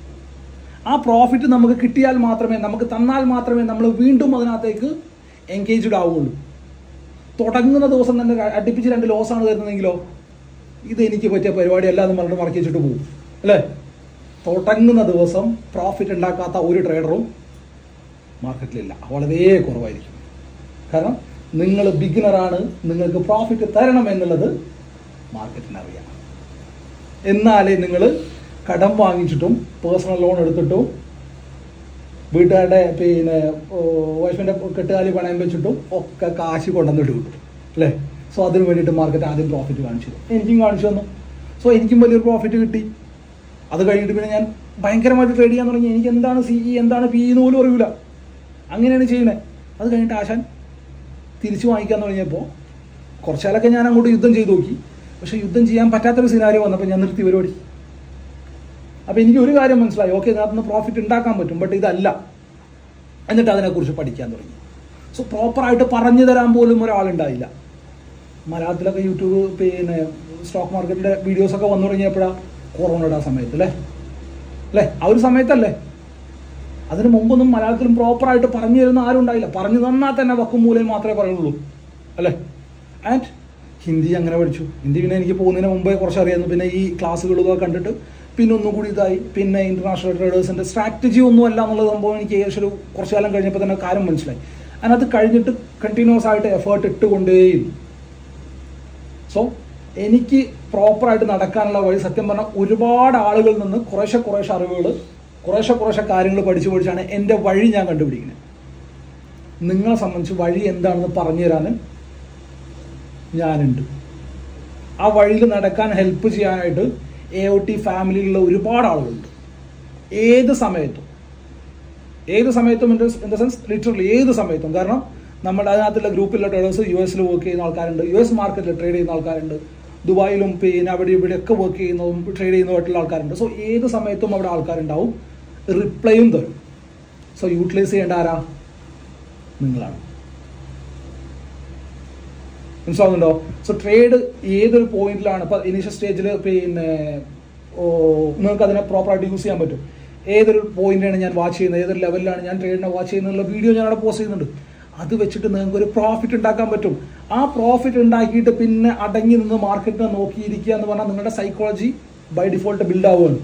ആ പ്രോഫിറ്റ് നമുക്ക് കിട്ടിയാൽ മാത്രമേ നമുക്ക് തന്നാൽ മാത്രമേ നമ്മൾ വീണ്ടും അതിനകത്തേക്ക് എൻഗേജ്ഡ് ആവുകയുള്ളൂ തുടങ്ങുന്ന ദിവസം തന്നെ ര- അടുപ്പിച്ച് രണ്ട് ലോസ് ആണ് തരുന്നതെങ്കിലോ ഇത് എനിക്ക് പറ്റിയ പരിപാടിയല്ല എന്ന് പറഞ്ഞിട്ട് മറക്കി വെച്ചിട്ട് പോകും അല്ലേ തുടങ്ങുന്ന ദിവസം പ്രോഫിറ്റ് ഉണ്ടാക്കാത്ത ഒരു ട്രേഡറും മാർക്കറ്റിലില്ല വളരെ കുറവായിരിക്കും കാരണം നിങ്ങൾ ബിഗിനറാണ് നിങ്ങൾക്ക് പ്രോഫിറ്റ് തരണം എന്നുള്ളത് മാർക്കറ്റിന് അറിയാം എന്നാലേ നിങ്ങൾ കടം വാങ്ങിച്ചിട്ടും പേഴ്സണൽ ലോൺ എടുത്തിട്ടും വീട്ടുകാരുടെ പിന്നെ വൈഫിൻ്റെ കെട്ടുകാലി പണയം വെച്ചിട്ടും ഒക്കെ കാശ് കൊണ്ടുവന്നിട്ട് കിട്ടും അല്ലേ സോ അതിന് വേണ്ടിയിട്ട് മാർക്കറ്റ് ആദ്യം പ്രോഫിറ്റ് കാണിച്ചു തരും. എനിക്കും കാണിച്ചു തന്നു സോ എനിക്കും വലിയൊരു പ്രോഫിറ്റ് കിട്ടി അത് കഴിഞ്ഞിട്ട് പിന്നെ ഞാൻ ഭയങ്കരമായിട്ട് ട്രേഡ് ചെയ്യാൻ തുടങ്ങി എനിക്ക് എന്താണ് സി ഇ എന്താണ് പി എന്ന് പോലും അറിയില്ല അങ്ങനെയാണ് ചെയ്യുന്നത് അത് കഴിഞ്ഞിട്ട് ആശാൻ തിരിച്ചു വാങ്ങിക്കാൻ തുടങ്ങിയപ്പോൾ കുറച്ചാലൊക്കെ ഞാൻ അങ്ങോട്ട് യുദ്ധം ചെയ്തു നോക്കി പക്ഷേ യുദ്ധം ചെയ്യാൻ പറ്റാത്തൊരു സിനാരിയോ വന്നപ്പോൾ ഞാൻ നിർത്തി പരിപാടി അപ്പോൾ എനിക്ക് ഒരു കാര്യം മനസ്സിലായി ഓക്കെ ഇതിനകത്ത് നിന്ന് പ്രോഫിറ്റ് ഉണ്ടാക്കാൻ പറ്റും ബട്ട് ഇതല്ല എന്നിട്ട് അതിനെക്കുറിച്ച് പഠിക്കാൻ തുടങ്ങി സോ പ്രോപ്പറായിട്ട് പറഞ്ഞു തരാൻ പോലും ഒരാളുണ്ടായില്ല മലയാളത്തിലൊക്കെ യൂട്യൂബ് പിന്നെ സ്റ്റോക്ക് മാർക്കറ്റിൻ്റെ വീഡിയോസൊക്കെ വന്നു തുടങ്ങിയപ്പോഴാണ് കൊറോണയുടെ ആ സമയത്ത് അല്ലേ അല്ലേ ആ ഒരു സമയത്തല്ലേ അതിന് മുമ്പൊന്നും മലയാളത്തിലും പ്രോപ്പറായിട്ട് പറഞ്ഞു തരുന്ന ആരും ഉണ്ടായില്ല പറഞ്ഞു തന്നാൽ തന്നെ വക്കും മൂലയും മാത്രമേ പറയുള്ളൂ അല്ലേ ആൻഡ് ഹിന്ദി അങ്ങനെ പഠിച്ചു ഹിന്ദി പിന്നെ എനിക്ക് പോകുന്നതിന് മുമ്പേ കുറച്ച് അറിയായിരുന്നു പിന്നെ ഈ ക്ലാസ്സുകളൊക്കെ കണ്ടിട്ട് പിന്നെ ഒന്നും കൂടി ഇതായി പിന്നെ ഇന്റർനാഷണൽ ട്രേഡേഴ്സിന്റെ സ്ട്രാറ്റജി ഒന്നും അല്ല എന്നുള്ള സംഭവം എനിക്ക് ഏകദേശം ഒരു കുറച്ച് കാലം കഴിഞ്ഞപ്പോൾ തന്നെ കാര്യം മനസ്സിലായി അതിനകത്ത് കഴിഞ്ഞിട്ട് കണ്ടിന്യൂസ് ആയിട്ട് എഫേർട്ട് ഇട്ടുകൊണ്ടേയിരുന്നു സോ എനിക്ക് പ്രോപ്പറായിട്ട് നടക്കാനുള്ള വഴി സത്യം പറഞ്ഞാൽ ഒരുപാട് ആളുകളിൽ നിന്ന് കുറേശ്ശെ കുറേശ്ശെ അറിവുകൾ കുറേശ്ശെ കുറേശ്ശെ കാര്യങ്ങൾ പഠിച്ചു പഠിച്ചാണ് എൻ്റെ വഴി ഞാൻ കണ്ടുപിടിക്കുന്നത് നിങ്ങളെ സംബന്ധിച്ച് വഴി എന്താണെന്ന് പറഞ്ഞു തരാൻ ഞാനുണ്ട് ആ വഴിയിൽ നടക്കാൻ ഹെൽപ്പ് ചെയ്യാനായിട്ട് എ ഒ ടി ഫാമിലിയിലുള്ള ഒരുപാട് ആളുകളുണ്ട് ഏത് സമയത്തും ഏത് സമയത്തും ഇൻ ദ സെൻസ് ലിറ്ററലി ഏത് സമയത്തും കാരണം നമ്മുടെ അതിനകത്തുള്ള ഗ്രൂപ്പിലുള്ള ട്രേഡേഴ്സ് യു എസിൽ വർക്ക് ചെയ്യുന്ന ആൾക്കാരുണ്ട് യു എസ് മാർക്കറ്റിൽ ട്രേഡ് ചെയ്യുന്ന ആൾക്കാരുണ്ട് ദുബായിലും പിന്നെ അവിടെ ഇവിടെ ഒക്കെ വർക്ക് ചെയ്യുന്നതും ട്രേഡ് ചെയ്യുന്നതുമായിട്ടുള്ള ആൾക്കാരുണ്ട് സോ ഏത് സമയത്തും അവിടെ ആൾക്കാരുണ്ടാവും റിപ്ലൈയും തരും സോ യൂട്ടിലൈസ് ചെയ്യേണ്ട ആരാ നിങ്ങളാണ് മനസ്സിലാവുന്നുണ്ടോ സോ ട്രേഡ് ഏതൊരു പോയിന്റിലാണ് ഇപ്പൊ ഇനീഷ്യൽ സ്റ്റേജിൽ പിന്നെ ഓ, നിങ്ങൾക്ക് അതിനെ പ്രോപ്പറായിട്ട് യൂസ് ചെയ്യാൻ പറ്റും ഏതൊരു പോയിന്റാണ് ഞാൻ വാച്ച് ചെയ്യുന്നത് ഏതൊരു ലെവലിലാണ് ഞാൻ ട്രേഡിനെ വാച്ച് ചെയ്യുന്നുള്ള വീഡിയോ ഞാൻ അവിടെ പോസ്റ്റ് ചെയ്യുന്നുണ്ട് അത് വെച്ചിട്ട് നിങ്ങൾക്ക് ഒരു പ്രോഫിറ്റ് ഉണ്ടാക്കാൻ പറ്റും ആ പ്രോഫിറ്റ് ഉണ്ടാക്കിയിട്ട് പിന്നെ അടങ്ങി നിന്ന് മാർക്കറ്റിനെ നോക്കിയിരിക്കുക എന്ന് പറഞ്ഞാൽ നിങ്ങളുടെ സൈക്കോളജി ബൈ ഡിഫോൾട്ട് ബിൽഡ് ആവുകയാണ്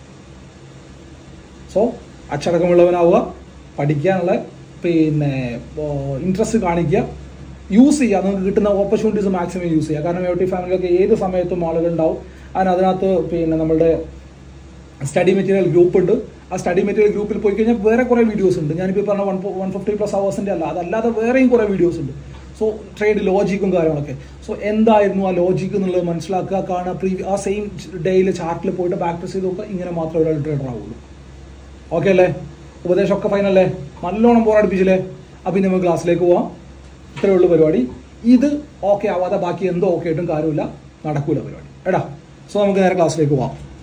സോ അച്ചടക്കമുള്ളവനാവുക പഠിക്കാനുള്ള പിന്നെ ഇൻട്രസ്റ്റ് കാണിക്കുക യൂസ് ചെയ്യുക നിങ്ങൾക്ക് കിട്ടുന്ന ഓപ്പർച്യൂണിറ്റീസ് മാക്സിമം യൂസ് ചെയ്യുക കാരണം എവട്ടി ഫാമിലിയൊക്കെ ഏത് സമയത്തും ആളുകൾ ഉണ്ടാവും അതിന് അതിനകത്ത് പിന്നെ നമ്മുടെ സ്റ്റഡി മെറ്റീരിയൽ ഗ്രൂപ്പ് ഉണ്ട് ആ സ്റ്റഡി മെറ്റീരിയൽ ഗ്രൂപ്പിൽ പോയി കഴിഞ്ഞാൽ വേറെ കുറേ വീഡിയോസ് ഉണ്ട് ഞാനിപ്പോൾ പറഞ്ഞ വൺ വൺ ഫിഫ്റ്റി പ്ലസ് അവേഴ്സിൻ്റെ അല്ല അതല്ലാതെ വേറെയും കുറേ വീഡിയോസ് ഉണ്ട് സോ ട്രേഡ് ലോജിക്കും കാര്യങ്ങളൊക്കെ സോ എന്തായിരുന്നു ആ ലോജിക്ക് എന്നുള്ളത് മനസ്സിലാക്കുക കാണുക പ്രീവി ആ സെയിം ഡേയിൽ ചാർട്ടിൽ പോയിട്ട് പ്രാക്ടീസ് ചെയ്ത് നോക്കുക ഇങ്ങനെ മാത്രമേ ഒരാൾ ട്രേഡർ ആവുള്ളൂ ഓക്കെ അല്ലേ ഉപദേശമൊക്കെ ഫൈനല്ലേ നല്ലോണം പോരടിപ്പിച്ചില്ലേ അപ്പം ഇനി നമുക്ക് ക്ലാസ്സിലേക്ക് പോവാം ഇത്രയേ ഉള്ളൂ പരിപാടി ഇത് ഓക്കെ ആവാതെ ബാക്കി എന്തോ ഓക്കെ ആയിട്ടും കാര്യമില്ല നടക്കൂല പരിപാടി എടാ സോ നമുക്ക് നേരെ ക്ലാസ്സിലേക്ക് പോവാം